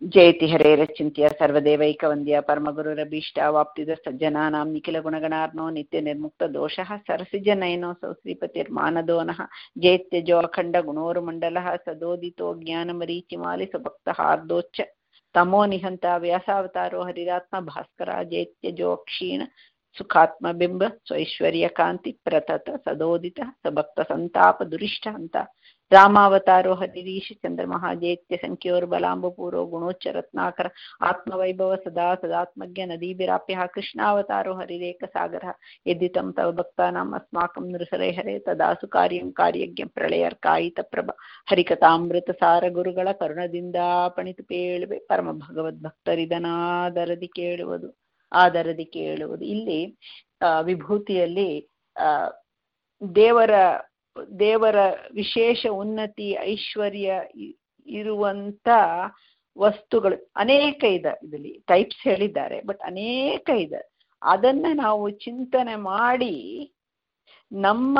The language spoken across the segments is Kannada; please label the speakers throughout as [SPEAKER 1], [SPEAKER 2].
[SPEAKER 1] ಜಯತಿ ಹರೇರಚಿಂತ್ಯ ಸರ್ವದೇವೈಕವಂದ್ಯ ಪರಮಗುರುರಭೀಷ್ಟ ವಾಪ್ತಿದ ಸಜ್ಜನಾನಾಂ ನಿಖಿಲ ಗುಣಗಣಾರ್ನೋ ನಿತ್ಯ ನಿರ್ಮುಕ್ತ ದೋಷಃ ಸರಸಿಜನಯನೋऽಸौ ಶ್ರೀಪತಿರ್ಮಾನದೋನಃ ಜೇತ್ಯಜೋ ಅಖಂಡ ಗುಣೋರುಮಂಡಲಃ ಸದೋದಿತೋ ಜ್ಞಾನಮರೀಚಿಮಾಲಿ ಸುಭಕ್ತಹಾರ್ದೋಚ್ಚ ತಮೋ ನಿಹಂತ ವ್ಯಾಸಾವತಾರೋ ಹರಿರಾತ್ಮ ಭಾಸ್ಕರ ಜೇತ್ಯಜೋ ಕ್ಷೀಣ ಸುಖಾತ್ಮಬಿಂಬ ಸ್ವೈಶ್ವರ್ಯ ಕಾಂತಿ ಪ್ರತತ ಸದೋದಿತ ಸಭಕ್ತ ಸಂತಾಪ ದುರಿಷ್ಟ ಅಂತ ರಾಮಾವತಾರೋ ಹರಿರೀಶ ಚಂದ್ರಮಹಾಜೇತ್ಯ ಸಂಖ್ಯೋರ್ಬಲಾಂಬಪೂರೋ ಗುಣೋಚ್ಚ ರತ್ನಾಕರ ಆತ್ಮವೈಭವ ಸದಾ ಸದಾತ್ಮಜ್ಞ ನದೀಭಿರಾಪ್ಯ ಕೃಷ್ಣಾವತಾರೋ ಹರಿರೇಕ ಸಾಗರ ಯದಿತಂ ತವ ಭಕ್ತಾನಾಂ ಅಸ್ಮಾಕಂ ನೃಸರೇ ಹರೇ ತದಾಸು ಕಾರ್ಯಂ ಕಾರ್ಯಜ್ಞ ಪ್ರಳಯರ್ಕಾಯಿತ ಪ್ರಭ ಹರಿಕಥಾಮೃತ ಸಾರ ಗುರುಗಳ ಕರುಣದಿಂದ ಪಣಿತು ಪೇಳುವೆ ಪರಮ ಭಗವದ್ ಭಕ್ತರಿದನಾದರದಿ ಕೇಳುವುದು ಆದರದಿ ಕೇಳುವುದು ಇಲ್ಲಿ ವಿಭೂತಿಯಲ್ಲಿ ಆ ದೇವರ ದೇವರ ವಿಶೇಷ ಉನ್ನತಿ ಐಶ್ವರ್ಯ ಇರುವಂತ ವಸ್ತುಗಳು ಅನೇಕ ಇದೆ ಇದರಲ್ಲಿ ಟೈಪ್ಸ್ ಹೇಳಿದ್ದಾರೆ ಬಟ್ ಅನೇಕ ಇದೆ ಅದನ್ನ ನಾವು ಚಿಂತನೆ ಮಾಡಿ ನಮ್ಮ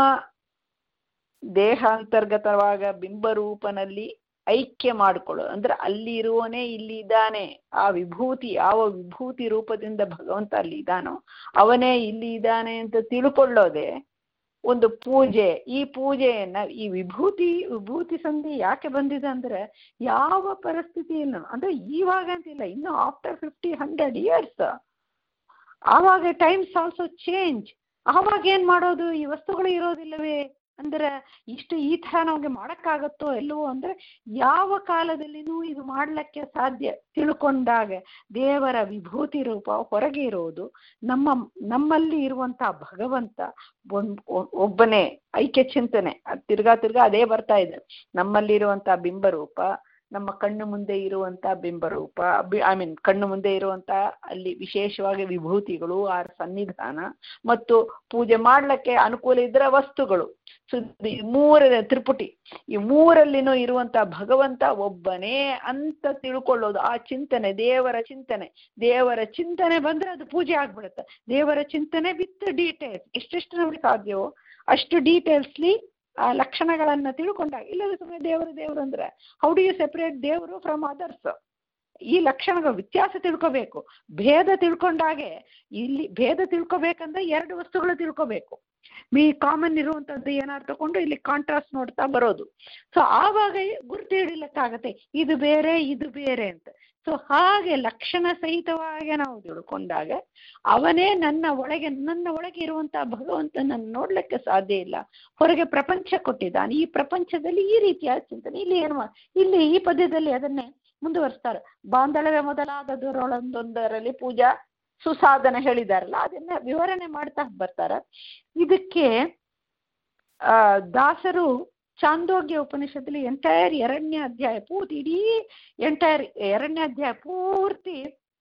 [SPEAKER 1] ದೇಹಾಂತರ್ಗತವಾಗ ಬಿಂಬರೂಪನಲ್ಲಿ ಐಕ್ಯ ಮಾಡಿಕೊಳ್ಳೋದು ಅಂದ್ರೆ ಅಲ್ಲಿ ಇರುವವನೇ ಇಲ್ಲಿ ಇದ್ದಾನೆ ಆ ವಿಭೂತಿ ಯಾವ ವಿಭೂತಿ ರೂಪದಿಂದ ಭಗವಂತ ಅಲ್ಲಿ ಇದ್ದಾನೋ ಅವನೇ ಇಲ್ಲಿ ಇದ್ದಾನೆ ಅಂತ ತಿಳ್ಕೊಳ್ಳೋದೆ ಒಂದು ಪೂಜೆ ಈ ಪೂಜೆಯನ್ನ ಈ ವಿಭೂತಿ ವಿಭೂತಿ ಸಂಧಿ ಯಾಕೆ ಬಂದಿದೆ ಅಂದ್ರೆ ಯಾವ ಪರಿಸ್ಥಿತಿಯನ್ನು ಅಂದ್ರೆ ಇವಾಗ ಅಂತಿಲ್ಲ ಇನ್ನು ಆಫ್ಟರ್ ಫಿಫ್ಟಿ ಹಂಡ್ರೆಡ್ ಇಯರ್ಸ್ ಆವಾಗ ಟೈಮ್ಸ್ ಆಲ್ಸೋ ಚೇಂಜ್ ಆವಾಗ ಏನ್ ಮಾಡೋದು ಈ ವಸ್ತುಗಳು ಇರೋದಿಲ್ಲವೇ ಅಂದ್ರೆ ಇಷ್ಟು ಈ ತರ ನಮ್ಗೆ ಮಾಡಕ್ಕಾಗತ್ತೋ ಎಲ್ಲವೋ ಅಂದ್ರೆ ಯಾವ ಕಾಲದಲ್ಲಿನೂ ಇದು ಮಾಡ್ಲಿಕ್ಕೆ ಸಾಧ್ಯ ತಿಳ್ಕೊಂಡಾಗ ದೇವರ ವಿಭೂತಿ ರೂಪ ಹೊರಗೆ ಇರೋದು ನಮ್ಮ ನಮ್ಮಲ್ಲಿ ಇರುವಂತ ಭಗವಂತ ಒಬ್ಬನೇ ಐಕ್ಯ ಚಿಂತನೆ ತಿರ್ಗಾ ತಿರ್ಗಾ ಅದೇ ಬರ್ತಾ ಇದೆ ನಮ್ಮಲ್ಲಿರುವಂತ ಬಿಂಬರೂಪ ನಮ್ಮ ಕಣ್ಣು ಮುಂದೆ ಇರುವಂತ ಬಿಂಬರೂಪ ಐ ಮೀನ್ ಕಣ್ಣು ಮುಂದೆ ಇರುವಂತ ಅಲ್ಲಿ ವಿಶೇಷವಾಗಿ ವಿಭೂತಿಗಳು ಆ ಸನ್ನಿಧಾನ ಮತ್ತು ಪೂಜೆ ಮಾಡ್ಲಿಕ್ಕೆ ಅನುಕೂಲ ಇದ್ರ ವಸ್ತುಗಳು ಮೂರನೇ ತ್ರಿಪುಟಿ ಈ ಮೂರಲ್ಲಿನೂ ಇರುವಂತ ಭಗವಂತ ಒಬ್ಬನೇ ಅಂತ ತಿಳ್ಕೊಳ್ಳೋದು ಆ ಚಿಂತನೆ ದೇವರ ಚಿಂತನೆ ದೇವರ ಚಿಂತನೆ ಬಂದ್ರೆ ಅದು ಪೂಜೆ ಆಗ್ಬಿಡುತ್ತೆ ದೇವರ ಚಿಂತನೆ ವಿತ್ ಡೀಟೇಲ್ಸ್ ಎಷ್ಟೆಷ್ಟು ನಮ್ಗೆ ಸಾಧ್ಯವೋ ಅಷ್ಟು ಡೀಟೇಲ್ಸ್ಲಿ ಆ ಲಕ್ಷಣಗಳನ್ನ ತಿಳ್ಕೊಂಡಾಗ ಇಲ್ಲದ ಸುಮ್ಮನೆ ದೇವರು ದೇವರು ಅಂದ್ರೆ ಹೌ ಡು ಯು ಸೆಪರೇಟ್ ದೇವರು ಫ್ರಮ್ ಅದರ್ಸ್ ಈ ಲಕ್ಷಣಗಳು ವ್ಯತ್ಯಾಸ ತಿಳ್ಕೋಬೇಕು ಭೇದ ತಿಳ್ಕೊಂಡಾಗೆ ಇಲ್ಲಿ ಭೇದ ತಿಳ್ಕೊಬೇಕಂದ್ರೆ ಎರಡು ವಸ್ತುಗಳು ತಿಳ್ಕೋಬೇಕು ಮೀ ಕಾಮನ್ ಇರುವಂತದ್ದು ಏನಾದ್ರು ತಗೊಂಡು ಇಲ್ಲಿ ಕಾಂಟ್ರಾಸ್ಟ್ ನೋಡ್ತಾ ಬರೋದು ಸೊ ಆವಾಗ ಗುರುತು ಹಿಡಿಲಿಕ್ಕಾಗತ್ತೆ ಇದು ಬೇರೆ ಇದು ಬೇರೆ ಅಂತ ಸೊ ಹಾಗೆ ಲಕ್ಷಣ ಸಹಿತವಾಗಿ ನಾವು ತಿಳ್ಕೊಂಡಾಗ ಅವನೇ ನನ್ನ ಒಳಗೆ ನನ್ನ ಒಳಗೆ ಇರುವಂತಹ ಭಗವಂತನನ್ನು ನೋಡ್ಲಿಕ್ಕೆ ಸಾಧ್ಯ ಇಲ್ಲ ಹೊರಗೆ ಪ್ರಪಂಚ ಕೊಟ್ಟಿದ್ದಾನೆ ಈ ಪ್ರಪಂಚದಲ್ಲಿ ಈ ರೀತಿಯ ಚಿಂತನೆ ಇಲ್ಲಿ ಏನು ಇಲ್ಲಿ ಈ ಪದ್ಯದಲ್ಲಿ ಅದನ್ನೇ ಮುಂದುವರಿಸ್ತಾರೆ ಬಾಂಧಳವೇ ಮೊದಲಾದದರೊಳೊಂದೊಂದರಲ್ಲಿ ಪೂಜಾ ಸುಸಾಧನ ಹೇಳಿದಾರಲ್ಲ ಅದನ್ನ ವಿವರಣೆ ಮಾಡ್ತಾ ಬರ್ತಾರ ಇದಕ್ಕೆ ಆ ದಾಸರು ಚಾಂದೋಗ್ಯ ಉಪನಿಷತ್ತಲ್ಲಿ ಎಂಟೈರ್ ಎರಡನೇ ಅಧ್ಯಾಯ ಪೂರ್ತಿ ಇಡೀ ಎಂಟೈರ್ ಎರಡನೇ ಅಧ್ಯಾಯ ಪೂರ್ತಿ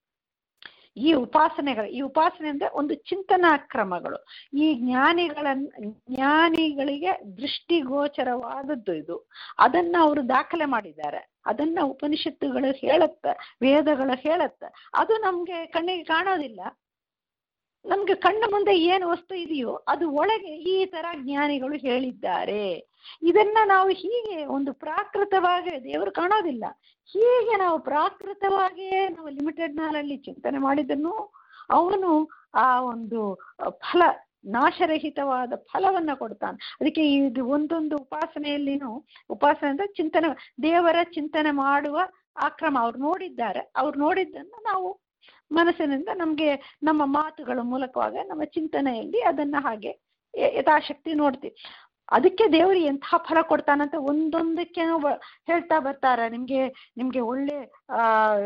[SPEAKER 1] ಈ ಉಪಾಸನೆಗಳು ಈ ಉಪಾಸನೆ ಅಂದ್ರೆ ಒಂದು ಚಿಂತನಾ ಕ್ರಮಗಳು ಈ ಜ್ಞಾನಿಗಳನ್ನ ಜ್ಞಾನಿಗಳಿಗೆ ದೃಷ್ಟಿಗೋಚರವಾದದ್ದು ಇದು ಅದನ್ನ ಅವರು ದಾಖಲೆ ಮಾಡಿದ್ದಾರೆ ಅದನ್ನ ಉಪನಿಷತ್ತುಗಳು ಹೇಳತ್ತ ವೇದಗಳು ಹೇಳತ್ತ ಅದು ನಮ್ಗೆ ಕಣ್ಣಿಗೆ ಕಾಣೋದಿಲ್ಲ ನಮ್ಗೆ ಕಣ್ಣ ಮುಂದೆ ಏನು ವಸ್ತು ಇದೆಯೋ ಅದು ಒಳಗೆ ಈ ತರ ಜ್ಞಾನಿಗಳು ಹೇಳಿದ್ದಾರೆ ಇದನ್ನ ನಾವು ಹೀಗೆ ಒಂದು ಪ್ರಾಕೃತವಾಗಿ ದೇವರು ಕಾಣೋದಿಲ್ಲ ಹೀಗೆ ನಾವು ಪ್ರಾಕೃತವಾಗಿಯೇ ನಾವು ಲಿಮಿಟೆಡ್ ನಾಳಲ್ಲಿ ಚಿಂತನೆ ಮಾಡಿದ್ದನ್ನು ಅವನು ಆ ಒಂದು ಫಲ ನಾಶರಹಿತವಾದ ಫಲವನ್ನ ಕೊಡ್ತಾನೆ ಅದಕ್ಕೆ ಇದು ಒಂದೊಂದು ಉಪಾಸನೆಯಲ್ಲಿನೂ ಉಪಾಸನೆ ಅಂದ್ರೆ ಚಿಂತನೆ ದೇವರ ಚಿಂತನೆ ಮಾಡುವ ಆ ಕ್ರಮ ಅವ್ರು ನೋಡಿದ್ದಾರೆ ಅವ್ರು ನೋಡಿದ್ದನ್ನು ನಾವು ಮನಸ್ಸಿನಿಂದ ನಮಗೆ ನಮ್ಮ ಮಾತುಗಳ ಮೂಲಕವಾಗ ನಮ್ಮ ಚಿಂತನೆಯಲ್ಲಿ ಅದನ್ನ ಹಾಗೆ ಯಥಾಶಕ್ತಿ ನೋಡ್ತೀವಿ ಅದಕ್ಕೆ ದೇವರು ಎಂಥ ಫಲ ಕೊಡ್ತಾನಂತ ಒಂದೊಂದಕ್ಕೆ ಹೇಳ್ತಾ ಬರ್ತಾರೆ ನಿಮ್ಗೆ ನಿಮ್ಗೆ ಒಳ್ಳೆ ಆ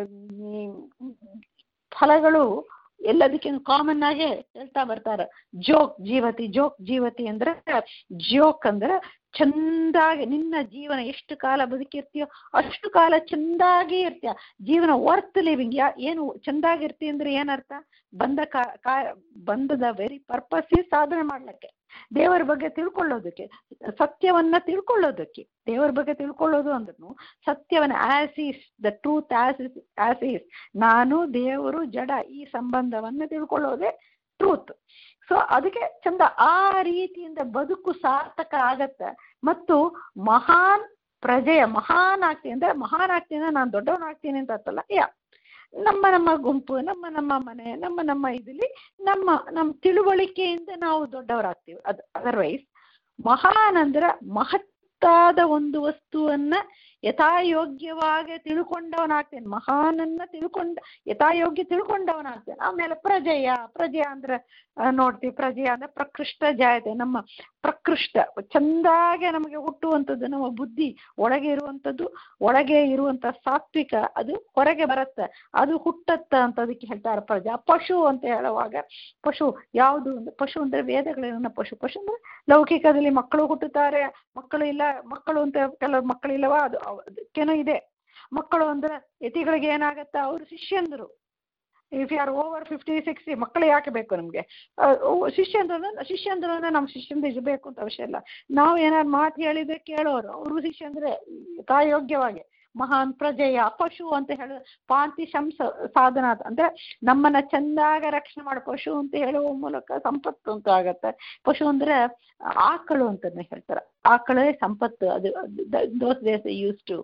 [SPEAKER 1] ಫಲಗಳು ಎಲ್ಲದಕ್ಕಿಂತ ಕಾಮನ್ ಆಗಿ ಹೇಳ್ತಾ ಬರ್ತಾರ ಜೋಕ್ ಜೀವತಿ ಜೋಕ್ ಜೀವತಿ ಅಂದ್ರೆ ಜೋಕ್ ಅಂದ್ರೆ ಚಂದಾಗಿ ನಿನ್ನ ಜೀವನ ಎಷ್ಟು ಕಾಲ ಬದುಕಿರ್ತೀಯೋ ಅಷ್ಟು ಕಾಲ ಚಂದಾಗಿ ಇರ್ತೀಯ ಜೀವನ ವರ್ತ್ ಲಿವಿಂಗ್ ಯಾ ಏನು ಚಂದಾಗಿರ್ತಿ ಅಂದ್ರೆ ಏನರ್ಥ ಬಂದ ಕಾ ಬಂದದ ವೆರಿ ಪರ್ಪಸ್ ಈ ಸಾಧನೆ ಮಾಡ್ಲಿಕ್ಕೆ ದೇವರ ಬಗ್ಗೆ ತಿಳ್ಕೊಳ್ಳೋದಕ್ಕೆ ಸತ್ಯವನ್ನ ತಿಳ್ಕೊಳ್ಳೋದಕ್ಕೆ ದೇವರ ಬಗ್ಗೆ ತಿಳ್ಕೊಳ್ಳೋದು ಅಂದ್ರೂ ಸತ್ಯವನ್ನ as is the truth as is as is ನಾನು ದೇವರು ಜಡ ಈ ಸಂಬಂಧವನ್ನ ತಿಳ್ಕೊಳ್ಳೋದೇ ಟ್ರೂತ್ ಸೊ ಅದಕ್ಕೆ ಚಂದ ಆ ರೀತಿಯಿಂದ ಬದುಕು ಸಾರ್ಥಕ ಆಗತ್ತೆ ಮತ್ತು ಮಹಾನ್ ಪ್ರಜೆಯ ಮಹಾನ್ ಆಗ್ತೀನಿ ಅಂದ್ರೆ ಮಹಾನ್ ಆಗ್ತೀನಿ ಅಂದ್ರೆ ನಾನು ದೊಡ್ಡವನಾಗ್ತೀನಿ ಅಂತ ಅರ್ಥಲ್ಲ ಯಾ ನಮ್ಮ ನಮ್ಮ ಗುಂಪು ನಮ್ಮ ನಮ್ಮ ಮನೆ ನಮ್ಮ ನಮ್ಮ ಇದಲ್ಲಿ ನಮ್ಮ ನಮ್ಮ ತಿಳುವಳಿಕೆಯಿಂದ ನಾವು ದೊಡ್ಡವರಾಗ್ತೀವಿ ಅದು ಅದರ್ವೈಸ್ ಮಹಾನ್ ಅಂದ್ರೆ ಮಹತ್ತಾದ ಒಂದು ವಸ್ತುವನ್ನ ಯಥಾಯೋಗ್ಯವಾಗಿ ತಿಳ್ಕೊಂಡವನಾಗ್ತೇನೆ ಮಹಾನನ್ನ ತಿಳ್ಕೊಂಡ ಯಥಾಯೋಗ್ಯ ತಿಳ್ಕೊಂಡವನಾಗ್ತೇನೆ ಆಮೇಲೆ ಪ್ರಜೆಯ ಪ್ರಜೆಯ ಅಂದ್ರೆ ಆ, ನೋಡ್ತೀವಿ ಪ್ರಜೆಯ ಅಂದ್ರೆ ಪ್ರಕೃಷ್ಟ ಜಾಯತೆ ನಮ್ಮ ಪ್ರಕೃಷ್ಟ ಚಂದಾಗೆ ನಮಗೆ ಹುಟ್ಟುವಂಥದ್ದು ನಮ್ಮ ಬುದ್ಧಿ ಒಳಗೆ ಇರುವಂಥದ್ದು ಒಳಗೆ ಇರುವಂಥ ಸಾತ್ವಿಕ ಅದು ಹೊರಗೆ ಬರುತ್ತೆ ಅದು ಹುಟ್ಟತ್ತ ಅಂತ ಅದಕ್ಕೆ ಹೇಳ್ತಾರೆ ಪ್ರಜಾ ಪಶು ಅಂತ ಹೇಳುವಾಗ ಪಶು ಯಾವುದು ಅಂದ್ರೆ ಪಶು ಅಂದ್ರೆ ವೇದಗಳೇನ ಪಶು ಪಶು ಅಂದ್ರೆ ಲೌಕಿಕದಲ್ಲಿ ಮಕ್ಕಳು ಹುಟ್ಟುತ್ತಾರೆ ಮಕ್ಕಳು ಇಲ್ಲ ಮಕ್ಕಳು ಅಂತ ಕೆಲವು ಮಕ್ಕಳಿಲ್ಲವ ಅದು ಅವ್- ಅದಕ್ಕೇನೋ ಇದೆ ಮಕ್ಕಳು ಅಂದ್ರೆ ಯತಿಗಳಿಗೆ ಏನಾಗತ್ತ ಅವರು ಶಿಷ್ಯಂದರು if you are over fifty sixty ಮಕ್ಕಳು ಯಾಕೆ ಬೇಕು ನಮಗೆ ಶಿಷ್ಯಂದ್ರ ಶಿಷ್ಯಂದ್ರ ಅಂದ್ರೆ ನಮ್ಮ ಶಿಷ್ಯಂದ್ರ ಇರಬೇಕು ಅಂತ ಅವಶ್ಯ ಇಲ್ಲ ನಾವು ಏನಾದ್ರು ಮಾತು ಹೇಳಿದ್ರೆ ಕೇಳೋರು ಅವರು ಶಿಷ್ಯಂದ್ರೆ ತಾಯೋಗ್ಯವಾಗಿ ಮಹಾನ್ ಪ್ರಜೆಯ ಪಶು ಅಂತ ಹೇಳ ಪಾಂತಿ ಶಂಸ ಸಾಧನ ಅಂತ ಅಂದ್ರೆ ನಮ್ಮನ್ನ ಚಂದಾಗ ರಕ್ಷಣೆ ಮಾಡೋ ಪಶು ಅಂತ ಹೇಳುವ ಮೂಲಕ ಸಂಪತ್ತು ಅಂತ ಆಗತ್ತೆ ಪಶು ಅಂದ್ರೆ ಆಕಳು ಅಂತಾನೆ ಹೇಳ್ತಾರೆ ಆಕಳೇ ಸಂಪತ್ತು ಅದು ದೋಸ್ ಡೇಸ್ ಯೂಸ್ ಟು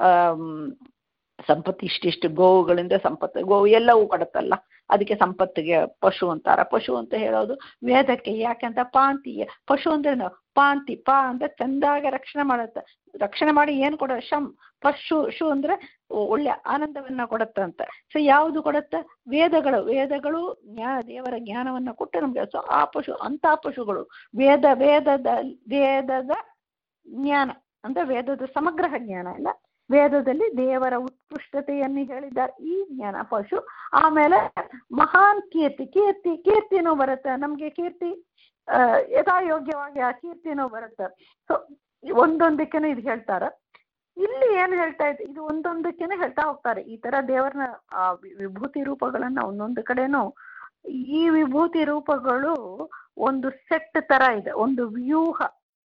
[SPEAKER 1] ಸಂಪತ್ತು ಇಷ್ಟಿಷ್ಟು ಗೋವುಗಳಿಂದ ಸಂಪತ್ತು ಗೋವು ಎಲ್ಲವೂ ಕೊಡುತ್ತಲ್ಲ ಅದಕ್ಕೆ ಸಂಪತ್ತಿಗೆ ಪಶು ಅಂತಾರ ಪಶು ಅಂತ ಹೇಳೋದು ವೇದಕ್ಕೆ ಯಾಕಂತ ಪಾಂತಿ ಪಶು ಅಂದ್ರೆ ನಾವು ಪಾಂತಿ ಪಾ ಅಂದ್ರೆ ಚಂದಾಗ ರಕ್ಷಣೆ ಮಾಡುತ್ತೆ ರಕ್ಷಣೆ ಮಾಡಿ ಏನು ಕೊಡ ಶಂ ಪಶು ಶು ಅಂದ್ರೆ ಒಳ್ಳೆ ಆನಂದವನ್ನ ಕೊಡುತ್ತಂತೆ ಸೊ ಯಾವುದು ಕೊಡುತ್ತೆ ವೇದಗಳು ವೇದಗಳು ಜ್ಞಾನ ದೇವರ ಜ್ಞಾನವನ್ನ ಕೊಟ್ಟು ನಮ್ಗೆ ಸೊ ಆ ಪಶು ಅಂತ ಪಶುಗಳು ವೇದ ವೇದದ ವೇದದ ಜ್ಞಾನ ಅಂದ್ರೆ ವೇದದ ಸಮಗ್ರ ಜ್ಞಾನ ಇಲ್ಲ ವೇದದಲ್ಲಿ ದೇವರ ಉತ್ಕೃಷ್ಟತೆಯನ್ನು ಹೇಳಿದ್ದಾರೆ ಈ ಜ್ಞಾನ ಪಶು ಆಮೇಲೆ ಮಹಾನ್ ಕೀರ್ತಿ ಕೀರ್ತಿ ಕೀರ್ತಿನೂ ಬರುತ್ತೆ ನಮ್ಗೆ ಕೀರ್ತಿ ಆ, ಯಥಾಯೋಗ್ಯವಾಗಿ ಆ ಕೀರ್ತಿನೂ ಬರುತ್ತೆ ಸೊ ಒಂದೊಂದಕ್ಕೇನು ಇದು ಹೇಳ್ತಾರೆ ಇಲ್ಲಿ ಏನು ಹೇಳ್ತಾ ಇದೆ ಇದು ಒಂದೊಂದಕ್ಕೇನೆ ಹೇಳ್ತಾ ಹೋಗ್ತಾರೆ ಈ ತರ ದೇವರನ್ನ ಆ ವಿ- ವಿಭೂತಿ ರೂಪಗಳನ್ನ ಒಂದೊಂದು ಕಡೆನೂ ಈ ವಿಭೂತಿ ರೂಪಗಳು ಒಂದು ಸೆಟ್ ತರ ಇದೆ ಒಂದು ವ್ಯೂಹ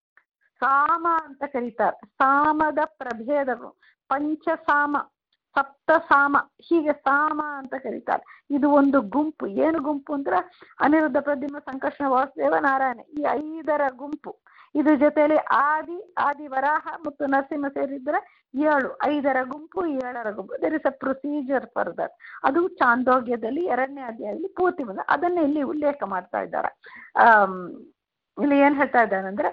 [SPEAKER 1] ಸಾಮ ಅಂತ ಕರೀತಾರೆ ಸಾಮದ ಪ್ರಭೇದಗಳು ಪಂಚಸಾಮ ಸಪ್ತ ಸಾಮ ಹೀಗೆ ಸಾಮ ಅಂತ ಕರೀತಾರೆ ಇದು ಒಂದು ಗುಂಪು ಏನು ಗುಂಪು ಅಂದ್ರೆ ಅನಿರುದ್ಧ ಪ್ರದ್ಯುಮ್ನ ಸಂಕರ್ಷಣ ವಾಸುದೇವ ನಾರಾಯಣ ಈ ಐದರ ಗುಂಪು ಇದ್ರ ಜೊತೆಯಲ್ಲಿ ಆದಿ ಆದಿ ವರಾಹ ಮತ್ತು ನರಸಿಂಹ ಸೇರಿದ್ರೆ ಏಳು ಐದರ ಗುಂಪು ಏಳರ ಗುಂಪು there is a procedure for that ಅದು ಚಾಂದೋಗ್ಯದಲ್ಲಿ ಎರಡನೇ ಅಧ್ಯಾಯದಲ್ಲಿ ಪೂರ್ತಿ ಬಂದ ಅದನ್ನ ಇಲ್ಲಿ ಉಲ್ಲೇಖ ಮಾಡ್ತಾ ಇದ್ದಾರೆ ಆಮ್, ಇಲ್ಲಿ ಏನ್ ಹೇಳ್ತಾ ಇದ್ದಾನೆ ಅಂದ್ರೆ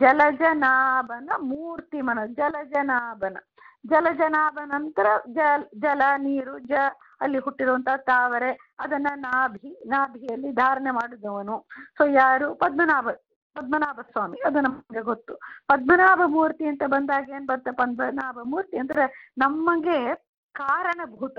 [SPEAKER 1] ಜಲಜನಾಭನ ಮೂರ್ತಿ ಮನ ಜಲಜನಾಭನ ಜಲಜನಾಭ ನಂತರ ಜಲ್ ಜಲ ನೀರು ಜ ಅಲ್ಲಿ ಹುಟ್ಟಿರುವಂತಹ ತಾವರೆ ಅದನ್ನ ನಾಭಿ ನಾಭಿಯಲ್ಲಿ ಧಾರಣೆ ಮಾಡಿದವನು ಸೊ ಯಾರು ಪದ್ಮನಾಭ ಪದ್ಮನಾಭ ಸ್ವಾಮಿ ಅದು ನಮಗೆ ಗೊತ್ತು ಪದ್ಮನಾಭ ಮೂರ್ತಿ ಅಂತ ಬಂದಾಗ ಏನ್ ಬರುತ್ತೆ ಪದ್ಮನಾಭ ಮೂರ್ತಿ ಅಂದ್ರೆ ನಮಗೆ ಕಾರಣಭೂತ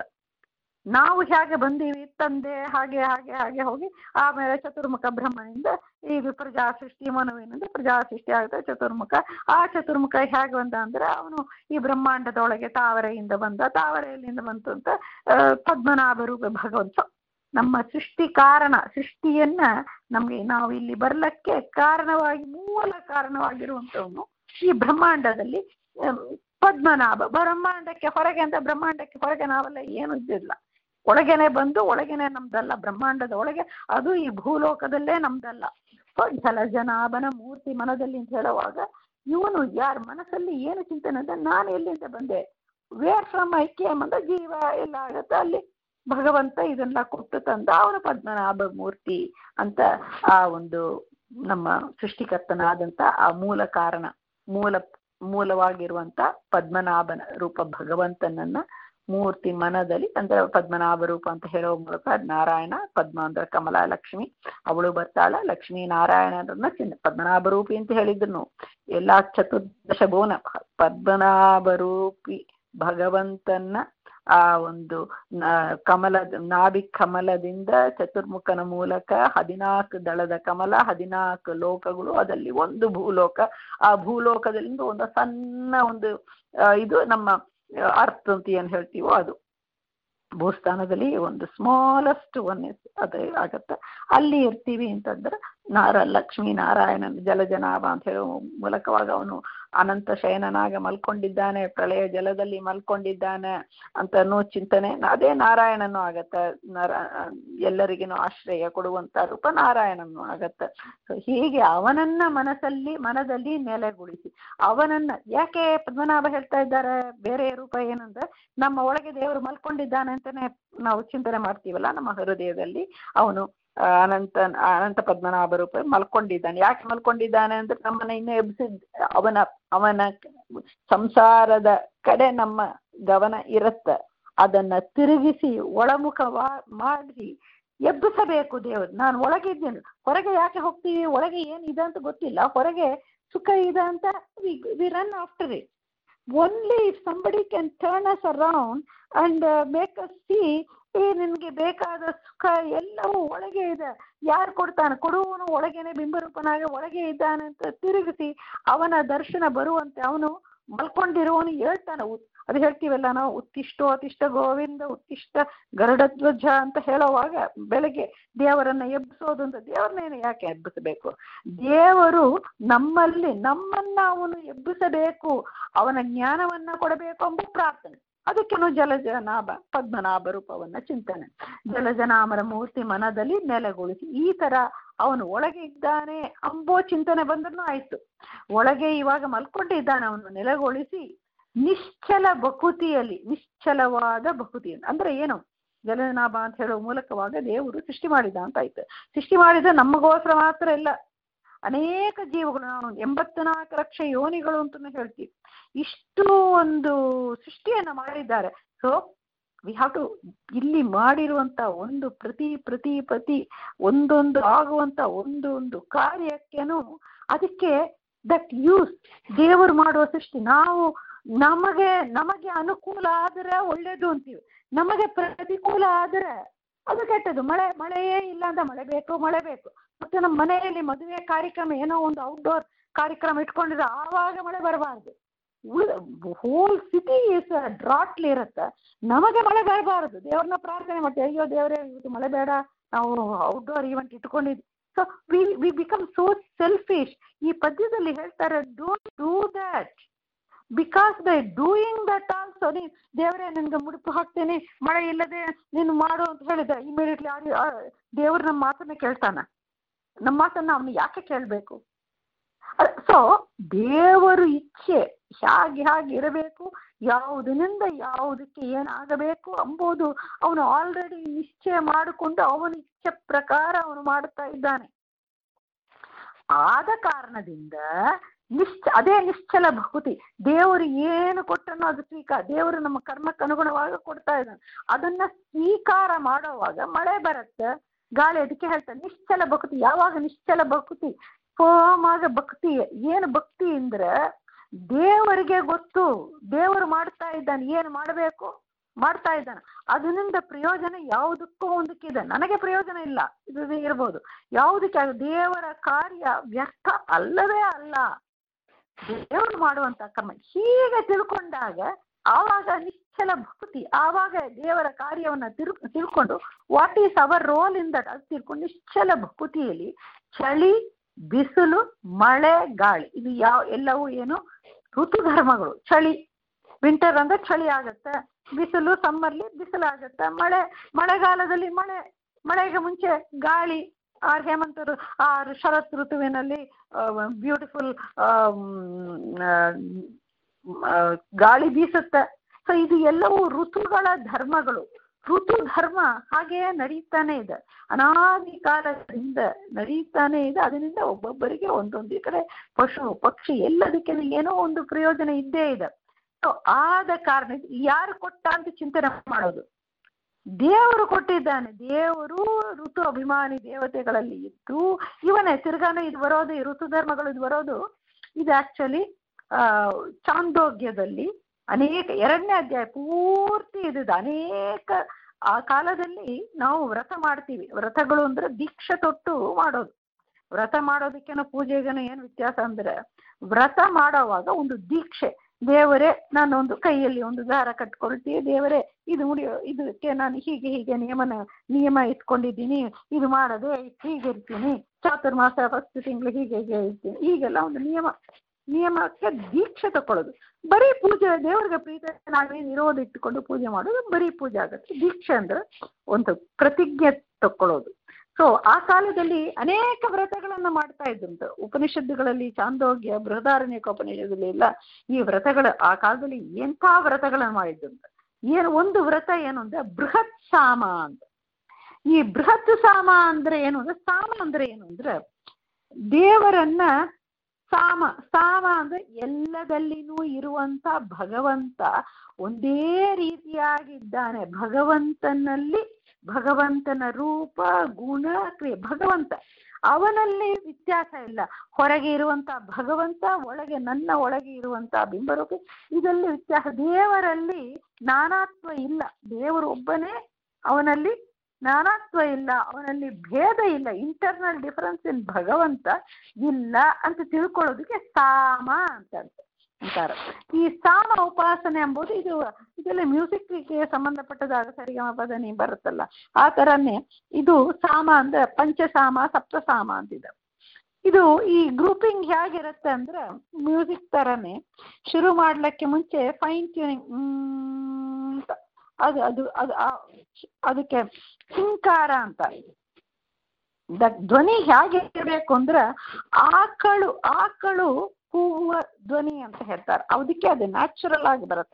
[SPEAKER 1] ನಾವು ಹೇಗೆ ಬಂದೀವಿ ತಂದೆ ಹಾಗೆ ಹಾಗೆ ಹಾಗೆ ಹೋಗಿ ಆಮೇಲೆ ಚತುರ್ಮುಖ ಬ್ರಹ್ಮನಿಂದ ಈ ಪ್ರಜಾ ಸೃಷ್ಟಿ ಮನುವಿನಿಂದ ಪ್ರಜಾ ಸೃಷ್ಟಿ ಆಗುತ್ತೆ ಚತುರ್ಮುಖ ಆ ಚತುರ್ಮುಖ ಹೇಗೆ ಬಂದ ಅಂದ್ರೆ ಅವನು ಈ ಬ್ರಹ್ಮಾಂಡದೊಳಗೆ ತಾವರೆಯಿಂದ ಬಂದ ತಾವರೆಯಲ್ಲಿಂದ ಬಂತು ಅಂತ ಆ, ಪದ್ಮನಾಭ ರೂಪ ಭಗವಂತ ನಮ್ಮ ಸೃಷ್ಟಿ ಕಾರಣ ಸೃಷ್ಟಿಯನ್ನ ನಮ್ಗೆ ನಾವು ಇಲ್ಲಿ ಬರ್ಲಕ್ಕೆ ಕಾರಣವಾಗಿ ಮೂಲ ಕಾರಣವಾಗಿರುವಂತವನು ಈ ಬ್ರಹ್ಮಾಂಡದಲ್ಲಿ ಆಮ್, ಪದ್ಮನಾಭ ಬ್ರಹ್ಮಾಂಡಕ್ಕೆ ಹೊರಗೆ ಅಂತ ಬ್ರಹ್ಮಾಂಡಕ್ಕೆ ಹೊರಗೆ ನಾವೆಲ್ಲ ಏನು ಇದ್ದಿಲ್ಲ ಒಳಗೇನೆ ಬಂದು ಒಳಗೇನೆ ನಮ್ದಲ್ಲ ಬ್ರಹ್ಮಾಂಡದ ಒಳಗೆ ಅದು ಈ ಭೂಲೋಕದಲ್ಲೇ ನಮ್ದಲ್ಲ ಸೊ ಜಲಜನಾಭನ ಮೂರ್ತಿ ಮನದಲ್ಲಿ ಅಂತ ಹೇಳುವಾಗ ಇವನು ಯಾರ ಮನಸ್ಸಲ್ಲಿ ಏನು ಚಿಂತನೆ ಅಂದ್ರೆ ನಾನು ಎಲ್ಲಿಂದ ಬಂದೆ ವೇರ್ ಫ್ರಮ್ ಐ ಕೇಮ್ ಅಂದ್ರೆ ಜೀವ ಎಲ್ಲ ಆಗತ್ತೆ ಅಲ್ಲಿ ಭಗವಂತ ಇದನ್ನ ಕೊಟ್ಟು ತಂದ ಅವನ ಪದ್ಮನಾಭ ಮೂರ್ತಿ ಅಂತ ಆ ಒಂದು ನಮ್ಮ ಸೃಷ್ಟಿಕರ್ತನಾದಂತ ಆ ಮೂಲ ಕಾರಣ ಮೂಲ ಮೂಲವಾಗಿರುವಂತ ಪದ್ಮನಾಭನ ರೂಪ ಭಗವಂತನನ್ನ ಮೂರ್ತಿ ಮನದಲ್ಲಿ ಅಂದ್ರೆ ಪದ್ಮನಾಭ ರೂಪ ಅಂತ ಹೇಳೋ ಮೂಲಕ ನಾರಾಯಣ ಪದ್ಮ ಅಂದ್ರೆ ಕಮಲ ಲಕ್ಷ್ಮಿ ಅವಳು ಬರ್ತಾಳ ಲಕ್ಷ್ಮೀ ನಾರಾಯಣರನ್ನ ಚಿನ್ನ ಪದ್ಮನಾಭ ರೂಪಿ ಅಂತ ಹೇಳಿದ್ರು ಎಲ್ಲಾ ಚತುರ್ದಶ ಭುವನ ಪದ್ಮನಾಭ ರೂಪಿ ಭಗವಂತನ ಆ ಒಂದು ನ- ಕಮಲದ ನಾಭಿ ಕಮಲದಿಂದ ಚತುರ್ಮುಖನ ಮೂಲಕ ಹದಿನಾಲ್ಕು ದಳದ ಕಮಲ ಹದಿನಾಲ್ಕು ಲೋಕಗಳು ಅದಲ್ಲಿ ಒಂದು ಭೂಲೋಕ ಆ ಭೂಲೋಕದಲ್ಲಿಂದ ಒಂದು ಸಣ್ಣ ಒಂದು ಆ, ಇದು ನಮ್ಮ ಅರ್ಥ ಅಂತ ಏನ್ ಹೇಳ್ತೀವೋ ಅದು ಭೂಸ್ಥಾನದಲ್ಲಿ ಒಂದು ಸ್ಮಾಲೆಸ್ಟ್ ಒನ್ ಅದೇ ಆಗತ್ತೆ ಅಲ್ಲಿ ಇರ್ತೀವಿ ಅಂತಂದ್ರೆ ನಾರ ಲಕ್ಷ್ಮೀ ನಾರಾಯಣನ ಜಲಜನಾಭ ಅಂತ ಹೇಳೋ ಮೂಲಕವಾಗ ಅವನು ಅನಂತ ಶಯನನಾಗ ಮಲ್ಕೊಂಡಿದ್ದಾನೆ ಪ್ರಳಯ ಜಲದಲ್ಲಿ ಮಲ್ಕೊಂಡಿದ್ದಾನೆ ಅಂತ ಅನ್ನೋ ಚಿಂತನೆ ಅದೇ ನಾರಾಯಣನು ಆಗತ್ತೆ ನರ ಎಲ್ಲರಿಗೂ ಆಶ್ರಯ ಕೊಡುವಂತ ರೂಪ ನಾರಾಯಣನು ಆಗತ್ತೆ ಸೊ ಹೀಗೆ ಅವನನ್ನ ಮನಸ್ಸಲ್ಲಿ ಮನದಲ್ಲಿ ನೆಲೆಗೊಳಿಸಿ ಅವನನ್ನ ಯಾಕೆ ಪದ್ಮನಾಭ ಹೇಳ್ತಾ ಇದ್ದಾರೆ ಬೇರೆ ರೂಪ ಏನಂದ್ರೆ ನಮ್ಮ ಒಳಗೆ ದೇವರು ಮಲ್ಕೊಂಡಿದ್ದಾನೆ ಅಂತಾನೆ ನಾವು ಚಿಂತನೆ ಮಾಡ್ತೀವಲ್ಲ ನಮ್ಮ ಹೃದಯದಲ್ಲಿ ಅವನು ಆ, ಅನಂತ ಅನಂತ ಪದ್ಮನಾಭ ರೂಪ ಮಲ್ಕೊಂಡಿದ್ದಾನೆ ಯಾಕೆ ಮಲ್ಕೊಂಡಿದ್ದಾನೆ ಅಂದ್ರೆ ನಮ್ಮನ್ನ ಇನ್ನೂ ಎಬ್ಸಿದ್ ಅವನ ಅವನ ಸಂಸಾರದ ಕಡೆ ನಮ್ಮ ಗಮನ ಇರುತ್ತೆ ಅದನ್ನ ತಿರುಗಿಸಿ ಒಳಮುಖವಾ ಮಾಡಿ ಎಬ್ಬಿಸಬೇಕು ದೇವರು ನಾನು ಒಳಗೆ ಇದ್ದೇನೆ ಹೊರಗೆ ಯಾಕೆ ಹೋಗ್ತೀವಿ ಒಳಗೆ ಏನಿದೆ ಅಂತ ಗೊತ್ತಿಲ್ಲ ಹೊರಗೆ ಸುಖ ಇದೆ ಅಂತ we run after it only if somebody can turn us around and make us see ಏ ನಿನ್ಗೆ ಬೇಕಾದ ಸುಖ ಎಲ್ಲವೂ ಒಳಗೆ ಇದೆ ಯಾರು ಕೊಡ್ತಾನೆ ಕೊಡುವವನು ಒಳಗೇನೆ ಬಿಂಬರೂಪನಾಗ ಒಳಗೆ ಇದ್ದಾನೆ ಅಂತ ತಿರುಗಿಸಿ ಅವನ ದರ್ಶನ ಬರುವಂತೆ ಅವನು ಮಲ್ಕೊಂಡಿರುವವನು ಹೇಳ್ತಾನೆ ಉತ್- ಅದು ಹೇಳ್ತೀವಲ್ಲ ನಾವು ಉತ್ತಿಷ್ಟೋ ಅತಿಷ್ಟ ಗೋವಿಂದ ಉತ್ತಿಷ್ಟ ಗರುಡಧ್ವಜ ಅಂತ ಹೇಳುವಾಗ ಬೆಳಗ್ಗೆ ದೇವರನ್ನ ಎಬ್ಬಿಸೋದು ಅಂತ ದೇವರನ್ನೇನು ಯಾಕೆ ಎಬ್ಬಿಸಬೇಕು ದೇವರು ನಮ್ಮಲ್ಲಿ ನಮ್ಮನ್ನ ಅವನು ಎಬ್ಬಿಸಬೇಕು ಅವನ ಜ್ಞಾನವನ್ನ ಕೊಡಬೇಕು ಎಂಬ ಪ್ರಾರ್ಥನೆ ಅದಕ್ಕೇನು ಜಲಜನಾಭ ಪದ್ಮನಾಭ ರೂಪವನ್ನ ಚಿಂತನೆ ಜಲಜನಾಮರ ಮೂರ್ತಿ ಮನದಲ್ಲಿ ನೆಲೆಗೊಳಿಸಿ ಈ ತರ ಅವನು ಒಳಗೆ ಇದ್ದಾನೆ ಅಂಬೋ ಚಿಂತನೆ ಬಂದ್ರೂ ಆಯ್ತು ಒಳಗೆ ಇವಾಗ ಮಲ್ಕೊಂಡಿದ್ದಾನೆ ಅವನು ನೆಲೆಗೊಳಿಸಿ ನಿಶ್ಚಲ ಬಕುತಿಯಲ್ಲಿ ನಿಶ್ಚಲವಾದ ಬಕುತಿ ಅಂದ್ರೆ ಏನು ಜಲಜನಾಭ ಅಂತ ಹೇಳುವ ಮೂಲಕವಾಗ ದೇವರು ಸೃಷ್ಟಿ ಮಾಡಿದ ಅಂತ ಆಯ್ತು ಸೃಷ್ಟಿ ಮಾಡಿದ ನಮಗೋಸ್ಕರ ಮಾತ್ರ ಇಲ್ಲ ಅನೇಕ ಜೀವಗಳು ನಾವು ಎಂಬತ್ನಾಲ್ಕು ಲಕ್ಷ ಯೋನಿಗಳು ಅಂತಲೂ ಹೇಳ್ತೀವಿ ಇಷ್ಟು ಒಂದು ಸೃಷ್ಟಿಯನ್ನ ಮಾಡಿದ್ದಾರೆ ಸೊ ವಿ ಹ್ಯಾವ್ ಟು ಇಲ್ಲಿ ಮಾಡಿರುವಂತ ಒಂದು ಪ್ರತಿ ಪ್ರತಿ ಪ್ರತಿ ಒಂದೊಂದು ಆಗುವಂತ ಒಂದೊಂದು ಕಾರ್ಯಕ್ಕೇನು ಅದಕ್ಕೆ ದಟ್ ಯೂಸ್ ದೇವರು ಮಾಡುವ ಸೃಷ್ಟಿ ನಾವು ನಮಗೆ ನಮಗೆ ಅನುಕೂಲ ಆದರೆ ಒಳ್ಳೇದು ಅಂತೀವಿ ನಮಗೆ ಪ್ರತಿಕೂಲ ಆದರೆ ಅದು ಕೆಟ್ಟದ್ದು ಮಳೆ ಮಳೆಯೇ ಇಲ್ಲ ಅಂತ ಮಳೆ ಬೇಕು ಮಳೆ ಬೇಕು ಮತ್ತೆ ನಮ್ಮ ಮನೆಯಲ್ಲಿ ಮದುವೆ ಕಾರ್ಯಕ್ರಮ ಏನೋ ಒಂದು ಔಟ್ಡೋರ್ ಕಾರ್ಯಕ್ರಮ ಇಟ್ಕೊಂಡಿದ್ರೆ ಆವಾಗ ಮಳೆ ಬರಬಾರ್ದು ಉಳಿದ ಹೋಲ್ ಸಿಟಿ ಇಸ್ ಡ್ರಾಟ್ಲಿ ಇರುತ್ತೆ ನಮಗೆ ಮಳೆ ಬರಬಾರದು ದೇವ್ರನ್ನ ಪ್ರಾರ್ಥನೆ ಮಾಡ್ತೀವಿ ಅಯ್ಯೋ ದೇವರೇ ಇವತ್ತು ಮಳೆ ಬೇಡ ನಾವು ಔಟ್ಡೋರ್ ಈವೆಂಟ್ ಇಟ್ಕೊಂಡಿದ್ವಿ so we we become so selfish ಈ ಪದ್ಯದಲ್ಲಿ ಹೇಳ್ತಾರೆ don't do that because by doing that also ನೀ ದೇವರೇ ನಿನ್ಗೆ ಮುಡುಪು ಹಾಕ್ತೇನೆ ಮಳೆ ಇಲ್ಲದೆ ನೀನು ಮಾಡು ಅಂತ ಹೇಳಿದ ಇಮಿಡಿಯೇಟ್ಲಿ ದೇವ್ರ ನಮ್ಮ ಮಾತನ್ನ ಕೇಳ್ತಾನ ನಮ್ಮ ಮಾತನ್ನ ಅವನು ಯಾಕೆ ಕೇಳಬೇಕು ಸೊ ದೇವರು ಇಚ್ಛೆ ಹೇಗೆ ಹೇಗೆ ಇರಬೇಕು ಯಾವುದರಿಂದ ಯಾವುದಕ್ಕೆ ಏನಾಗಬೇಕು ಎಂಬುದು ಅವನು ಆಲ್ರೆಡಿ ನಿಶ್ಚಯ ಮಾಡಿಕೊಂಡು ಅವನ ಇಚ್ಛೆ ಪ್ರಕಾರ ಅವನು ಮಾಡುತ್ತಾ ಇದ್ದಾನೆ ಆದ ಕಾರಣದಿಂದ ನಿಶ್ಚ ಅದೇ ನಿಶ್ಚಲ ಭಕ್ತಿ ದೇವರು ಏನು ಕೊಟ್ಟನೋ ಅದು ಸ್ವೀಕಾರ ದೇವರು ನಮ್ಮ ಕರ್ಮಕ್ಕೆ ಅನುಗುಣವಾಗಿ ಕೊಡ್ತಾ ಇದ್ದಾನೆ ಅದನ್ನ ಸ್ವೀಕಾರ ಮಾಡೋವಾಗ ಮಳೆ ಬರುತ್ತೆ ಗಾಳಿ ಅದಕ್ಕೆ ಹೇಳ್ತಾರೆ ನಿಶ್ಚಲ ಭಕ್ತಿ ಯಾವಾಗ ನಿಶ್ಚಲ ಭಕ್ತಿ ಸೋಮಾಗ ಭಕ್ತಿ ಏನು ಭಕ್ತಿ ಅಂದ್ರೆ ದೇವರಿಗೆ ಗೊತ್ತು ದೇವರು ಮಾಡ್ತಾ ಇದ್ದಾನೆ ಏನು ಮಾಡಬೇಕು ಮಾಡ್ತಾ ಇದ್ದಾನೆ ಅದರಿಂದ ಪ್ರಯೋಜನ ಯಾವುದಕ್ಕೂ ಒಂದಕ್ಕಿದೆ ನನಗೆ ಪ್ರಯೋಜನ ಇಲ್ಲ ಇದು ಇರ್ಬೋದು ಯಾವುದಕ್ಕೆ ದೇವರ ಕಾರ್ಯ ವ್ಯರ್ಥ ಅಲ್ಲವೇ ಅಲ್ಲ ದೇವರು ಮಾಡುವಂತ ಕರ್ಮ ಹೀಗೆ ತಿಳ್ಕೊಂಡಾಗ ಆವಾಗ ನಿಶ್ಚಲ ಭಕ್ತಿ ಆವಾಗ ದೇವರ ಕಾರ್ಯವನ್ನ ತಿರು ತಿಳ್ಕೊಂಡು what is our role in that ಅದು ತಿಳ್ಕೊಂಡು ನಿಶ್ಚಲ ಭಕ್ತಿಯಲ್ಲಿ ಚಳಿ ಬಿಸಿಲು ಮಳೆ ಗಾಳಿ ಇದು ಯಾವ ಎಲ್ಲವೂ ಏನು ಋತು ಧರ್ಮಗಳು ಚಳಿ ವಿಂಟರ್ ಅಂದ್ರೆ ಚಳಿ ಆಗತ್ತೆ ಬಿಸಿಲು ಸಮ್ಮರ್ಲಿ ಬಿಸಿಲಾಗತ್ತೆ ಮಳೆ ಮಳೆಗಾಲದಲ್ಲಿ ಮಳೆ ಮಳೆಗೆ ಮುಂಚೆ ಗಾಳಿ ಆ ಹೇಮಂತ ಋ ಆ ಶರತ್ ಋತುವಿನಲ್ಲಿ ಬ್ಯೂಟಿಫುಲ್ ಗಾಳಿ ಬೀಸುತ್ತೆ ಸೊ ಇದು ಎಲ್ಲವೂ ಋತುಗಳ ಧರ್ಮಗಳು ಋತು ಧರ್ಮ ಹಾಗೆಯೇ ನಡೀತಾನೆ ಇದೆ ಅನಾದಿ ಕಾಲದಿಂದ ನಡೀತಾನೆ ಇದೆ ಅದರಿಂದ ಒಬ್ಬೊಬ್ಬರಿಗೆ ಒಂದೊಂದು ಈ ಕಡೆ ಪಶು ಪಕ್ಷಿ ಎಲ್ಲದಕ್ಕೆ ಏನೋ ಒಂದು ಪ್ರಯೋಜನ ಇದ್ದೇ ಇದೆ ಸೊ ಆದ ಕಾರಣ ಯಾರು ಕೊಟ್ಟ ಅಂತ ಚಿಂತನೆ ಮಾಡೋದು ದೇವರು ಕೊಟ್ಟಿದ್ದಾನೆ ದೇವರು ಋತು ಅಭಿಮಾನಿ ದೇವತೆಗಳಲ್ಲಿ ಇದ್ದು ಇವನೇ ತಿರ್ಗಾನು ಇದು ಬರೋದು ಈ ಋತು ಧರ್ಮಗಳು ಇದು ಬರೋದು ಇದು ಆಕ್ಚುಲಿ ಚಾಂದೋಗ್ಯದಲ್ಲಿ ಅನೇಕ ಎರಡನೇ ಅಧ್ಯಾಯ ಪೂರ್ತಿ ಇದಿದೆ ಅನೇಕ ಆ ಕಾಲದಲ್ಲಿ ನಾವು ವ್ರತ ಮಾಡ್ತೀವಿ ವ್ರತಗಳು ಅಂದ್ರೆ ದೀಕ್ಷೆ ತೊಟ್ಟು ಮಾಡೋದು ವ್ರತ ಮಾಡೋದಕ್ಕೇನೋ ಪೂಜೆಗೇನೋ ಏನು ವ್ಯತ್ಯಾಸ ಅಂದ್ರೆ ವ್ರತ ಮಾಡೋವಾಗ ಒಂದು ದೀಕ್ಷೆ ದೇವರೇ ನಾನು ಒಂದು ಕೈಯಲ್ಲಿ ಒಂದು ದಾರ ಕಟ್ಕೊಳ್ತೀವಿ ದೇವರೇ ಇದು ಮುಡಿಯೋ ಇದಕ್ಕೆ ನಾನು ಹೀಗೆ ಹೀಗೆ ನಿಯಮನ ನಿಯಮ ಇಟ್ಕೊಂಡಿದ್ದೀನಿ ಇದು ಮಾಡದೆ ಹೀಗೆ ಇರ್ತೀನಿ ಚಾತುರ್ಮಾಸ ಫಸ್ಟ್ ತಿಂಗಳು ಹೀಗೆ ಹೀಗೆ ಇರ್ತೀನಿ ಹೀಗೆಲ್ಲ ಒಂದು ನಿಯಮ ನಿಯಮಕ್ಕೆ ದೀಕ್ಷೆ ತಕೊಳ್ಳೋದು ಬರೀ ಪೂಜೆ ದೇವರಿಗೆ ಪ್ರೀತಿ ನಾವೇನು ಇರೋದು ಇಟ್ಟುಕೊಂಡು ಪೂಜೆ ಮಾಡೋದು ಬರೀ ಪೂಜೆ ಆಗುತ್ತೆ ದೀಕ್ಷೆ ಅಂದ್ರೆ ಒಂದು ಪ್ರತಿಜ್ಞೆ ತಕ್ಕೊಳ್ಳೋದು ಸೊ ಆ ಕಾಲದಲ್ಲಿ ಅನೇಕ ವ್ರತಗಳನ್ನ ಮಾಡ್ತಾ ಇದ್ದಂತೆ ಉಪನಿಷತ್ತುಗಳಲ್ಲಿ ಚಾಂದೋಗ್ಯ ಬೃಹದಾರಣ್ಯಕ ಉಪನಿಷತ್ತಲ್ಲಿ ಎಲ್ಲ ಈ ವ್ರತಗಳ ಆ ಕಾಲದಲ್ಲಿ ಎಂಥ ವ್ರತಗಳನ್ನ ಮಾಡಿದ್ದಂತೆ ಏನು ಒಂದು ವ್ರತ ಏನು ಅಂದ್ರೆ ಬೃಹತ್ ಸಾಮ ಅಂತ ಈ ಬೃಹತ್ ಸಾಮ ಅಂದ್ರೆ ಏನು ಅಂದ್ರೆ ಸಾಮ ಅಂದ್ರೆ ಏನು ಅಂದ್ರೆ ದೇವರನ್ನ ಸಾಮ ಸಾಮ ಅಂದ್ರೆ ಎಲ್ಲದಲ್ಲಿನೂ ಇರುವಂತ ಭಗವಂತ ಒಂದೇ ರೀತಿಯಾಗಿದ್ದಾನೆ ಭಗವಂತನಲ್ಲಿ ಭಗವಂತನ ರೂಪ ಗುಣ ಕ್ರಿಯೆ ಭಗವಂತ ಅವನಲ್ಲಿ ವ್ಯತ್ಯಾಸ ಇಲ್ಲ ಹೊರಗೆ ಇರುವಂತ ಭಗವಂತ ಒಳಗೆ ನನ್ನ ಒಳಗೆ ಇರುವಂತ ಬಿಂಬರೂಪಿ ಇದರಲ್ಲಿ ವ್ಯತ್ಯಾಸ ದೇವರಲ್ಲಿ ನಾನಾತ್ವ ಇಲ್ಲ ದೇವರು ಒಬ್ಬನೇ ಅವನಲ್ಲಿ ನಾನಾತ್ವ ಇಲ್ಲ ಅವನಲ್ಲಿ ಭೇದ ಇಲ್ಲ ಇಂಟರ್ನಲ್ ಡಿಫರೆನ್ಸ್ ಇನ್ ಭಗವಂತ ಇಲ್ಲ ಅಂತ ತಿಳ್ಕೊಳ್ಳೋದಕ್ಕೆ ಸಾಮ ಅಂತ ಅಂತಾರೆ ಈ ಸಾಮ ಉಪಾಸನೆ ಎಂಬುದು ಇದು ಇದೆಲ್ಲ ಮ್ಯೂಸಿಕ್ಗೆ ಸಂಬಂಧಪಟ್ಟದಾಗ ಸರಿಗಮ ಪದನಿ ಬರುತ್ತಲ್ಲ ಆ ಥರನೇ ಇದು ಸಾಮ ಅಂದ್ರೆ ಪಂಚಸಾಮ ಸಪ್ತಸಾಮ ಅಂತಿದೆ ಇದು ಈ ಗ್ರೂಪಿಂಗ್ ಹೇಗಿರುತ್ತೆ ಅಂದ್ರೆ ಮ್ಯೂಸಿಕ್ ಥರನೇ ಶುರು ಮಾಡ್ಲಿಕ್ಕೆ ಮುಂಚೆ ಫೈನ್ ಟ್ಯೂನಿಂಗ್ ಅಂತ ಅದು ಅದು ಅದು ಅದಕ್ಕೆ ಹಿಂಕಾರ ಅಂತ ಧ್ವನಿ ಹೇಗಿರಬೇಕು ಅಂದ್ರೆ ಆಕಳು ಆಕಳು ಕೂಗುವ ಧ್ವನಿ ಅಂತ ಹೇಳ್ತಾರೆ ಅದಕ್ಕೆ ಅದು ನ್ಯಾಚುರಲ್ ಆಗಿ ಬರುತ್ತೆ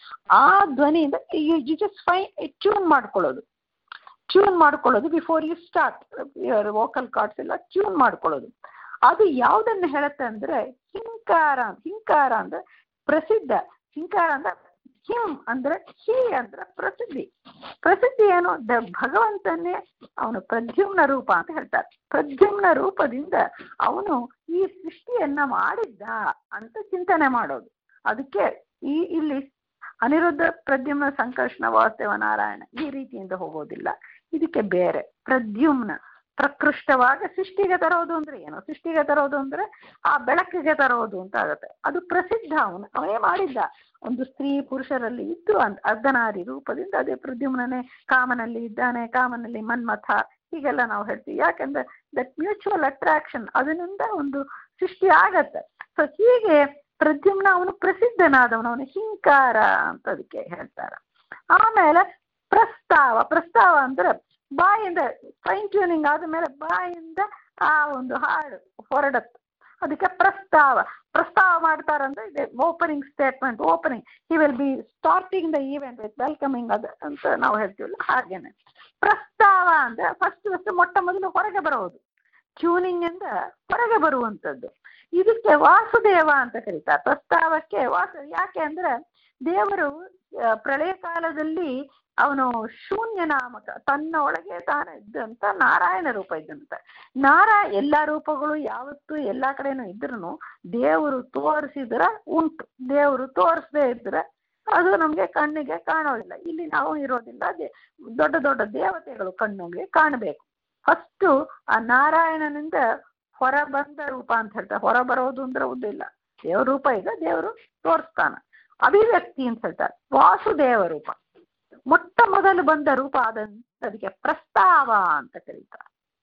[SPEAKER 1] ಆ ಧ್ವನಿಯಿಂದ ಯು ಜಸ್ಟ್ ಫೈ ಟ್ಯೂನ್ ಮಾಡ್ಕೊಳ್ಳೋದು ಟ್ಯೂನ್ ಮಾಡ್ಕೊಳ್ಳೋದು before you start vocal cords ಎಲ್ಲ ಟ್ಯೂನ್ ಮಾಡ್ಕೊಳ್ಳೋದು ಅದು ಯಾವುದನ್ನು ಹೇಳುತ್ತೆ ಅಂದ್ರೆ ಹಿಂಕಾರ ಹಿಂಕಾರ ಅಂದ್ರೆ ಪ್ರಸಿದ್ಧ ಹಿಂಕಾರ ಅಂದ್ರೆ ಹಿಂ ಅಂದ್ರೆ ಹಿ ಅಂದ್ರೆ ಪ್ರಸಿದ್ಧಿ ಪ್ರಸಿದ್ಧಿ ಏನು ದ ಭಗವಂತನೇ ಅವನು ಪ್ರದ್ಯುಮ್ನ ರೂಪ ಅಂತ ಹೇಳ್ತಾರೆ ಪ್ರದ್ಯುಮ್ನ ರೂಪದಿಂದ ಅವನು ಈ ಸೃಷ್ಟಿಯನ್ನ ಮಾಡಿದ್ದ ಅಂತ ಚಿಂತನೆ ಮಾಡೋದು ಅದಕ್ಕೆ ಈ ಇಲ್ಲಿ ಅನಿರುದ್ಧ ಪ್ರದ್ಯುಮ್ನ ಸಂಕರ್ಷಣ ವಾಸುದೇವ ನಾರಾಯಣ ಈ ರೀತಿಯಿಂದ ಹೋಗೋದಿಲ್ಲ ಇದಕ್ಕೆ ಬೇರೆ ಪ್ರದ್ಯುಮ್ನ ಪ್ರಕೃಷ್ಟವಾಗಿ ಸೃಷ್ಟಿಗೆ ತರೋದು ಅಂದ್ರೆ ಏನು ಸೃಷ್ಟಿಗೆ ತರೋದು ಅಂದ್ರೆ ಆ ಬೆಳಕಿಗೆ ತರೋದು ಅಂತ ಆಗುತ್ತೆ ಅದು ಪ್ರಸಿದ್ಧ ಅವನು ಅವನೇ ಮಾಡಿದ್ದ ಒಂದು ಸ್ತ್ರೀ ಪುರುಷರಲ್ಲಿ ಇದ್ದು ಅಂತ ಅರ್ಧನಾರಿ ರೂಪದಿಂದ ಅದೇ ಪ್ರದ್ಯುಮ್ನೇ ಕಾಮನಲ್ಲಿ ಇದ್ದಾನೆ ಕಾಮನಲ್ಲಿ ಮನ್ಮಥ ಹೀಗೆಲ್ಲ ನಾವು ಹೇಳ್ತೀವಿ ಯಾಕಂದ್ರೆ ದಟ್ ಮ್ಯೂಚುವಲ್ ಅಟ್ರಾಕ್ಷನ್ ಅದರಿಂದ ಒಂದು ಸೃಷ್ಟಿ ಆಗತ್ತೆ ಸೊ ಹೀಗೆ ಪ್ರದ್ಯುಮ್ನ ಅವನು ಪ್ರಸಿದ್ಧನಾದವನು ಅವನು ಹಿಂಕಾರ ಅಂತ ಅದಕ್ಕೆ ಹೇಳ್ತಾರೆ ಆಮೇಲೆ ಪ್ರಸ್ತಾವ ಪ್ರಸ್ತಾವ ಅಂದ್ರೆ ಬಾಯಿಂದ ಫೈನ್ ಟ್ಯೂನಿಂಗ್ ಆದಮೇಲೆ ಬಾಯಿಂದ ಆ ಒಂದು ಹಾಡು ಹೊರಡತ್ತೆ ಅದಕ್ಕೆ ಪ್ರಸ್ತಾವ ಪ್ರಸ್ತಾವ ಮಾಡ್ತಾರಂದ್ರೆ ಇದೆ opening statement opening he will be starting the event with welcoming ಅದು ಅಂತ ನಾವು ಹೇಳ್ತೀವಲ್ಲ ಹಾಗೇನೆ ಪ್ರಸ್ತಾವ ಅಂದ್ರೆ ಫಸ್ಟ್ ಫಸ್ಟ್ ಮೊಟ್ಟ ಮೊದಲು ಹೊರಗೆ ಬರೋದು ಟ್ಯೂನಿಂಗ್ ಇಂದ ಹೊರಗೆ ಬರುವಂಥದ್ದು ಇದಕ್ಕೆ ವಾಸುದೇವ ಅಂತ ಕರೀತಾರೆ ಪ್ರಸ್ತಾವಕ್ಕೆ ವಾಸು ಯಾಕೆ ಅಂದ್ರೆ ದೇವರು ಪ್ರಳಯ ಕಾಲದಲ್ಲಿ ಅವನು ಶೂನ್ಯ ನಾಮಕ ತನ್ನ ಒಳಗೆ ತಾನು ಇದ್ದಂತ ನಾರಾಯಣ ರೂಪ ಇದ್ದಂತ ನಾರಾ ಎಲ್ಲ ರೂಪಗಳು ಯಾವತ್ತು ಎಲ್ಲ ಕಡೆನೂ ಇದ್ರೂ ದೇವರು ತೋರಿಸಿದ್ರ ಉಂಟು ದೇವರು ತೋರಿಸದೇ ಇದ್ರೆ ಅದು ನಮಗೆ ಕಣ್ಣಿಗೆ ಕಾಣೋದಿಲ್ಲ ಇಲ್ಲಿ ನಾವು ಇರೋದಿಲ್ಲ ದೊಡ್ಡ ದೊಡ್ಡ ದೇವತೆಗಳು ಕಣ್ಣಿಗೆ ಕಾಣಬೇಕು ಫಸ್ಟು ಆ ನಾರಾಯಣನಿಂದ ಹೊರ ಬಂದ ರೂಪ ಅಂತ ಹೇಳ್ತಾರೆ ಹೊರ ಬರೋದು ಅಂದ್ರೆ ಇಲ್ಲ ದೇವ್ರ ರೂಪ ಇದೆ ದೇವರು ತೋರಿಸ್ತಾನ ಅಭಿವ್ಯಕ್ತಿ ಅಂತ ಹೇಳ್ತಾರೆ ವಾಸುದೇವ ರೂಪ ಮೊಟ್ಟ ಮೊದಲು ಬಂದ ರೂಪ ಆದಂತ ಅದಕ್ಕೆ ಪ್ರಸ್ತಾವ ಅಂತ ಕರೀತಾರೆ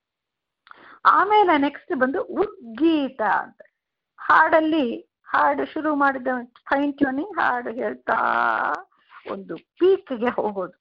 [SPEAKER 1] ಆಮೇಲೆ ನೆಕ್ಸ್ಟ್ ಬಂದು ಉದ್ಗೀತ ಅಂತ ಹಾಡಲ್ಲಿ ಹಾಡು ಶುರು ಮಾಡಿದ ಫೈನ್ ಟ್ಯೂನಿಂಗ್ ಹಾಡು ಹೇಳ್ತಾ ಒಂದು ಪೀಕ್ಗೆ ಹೋಗೋದು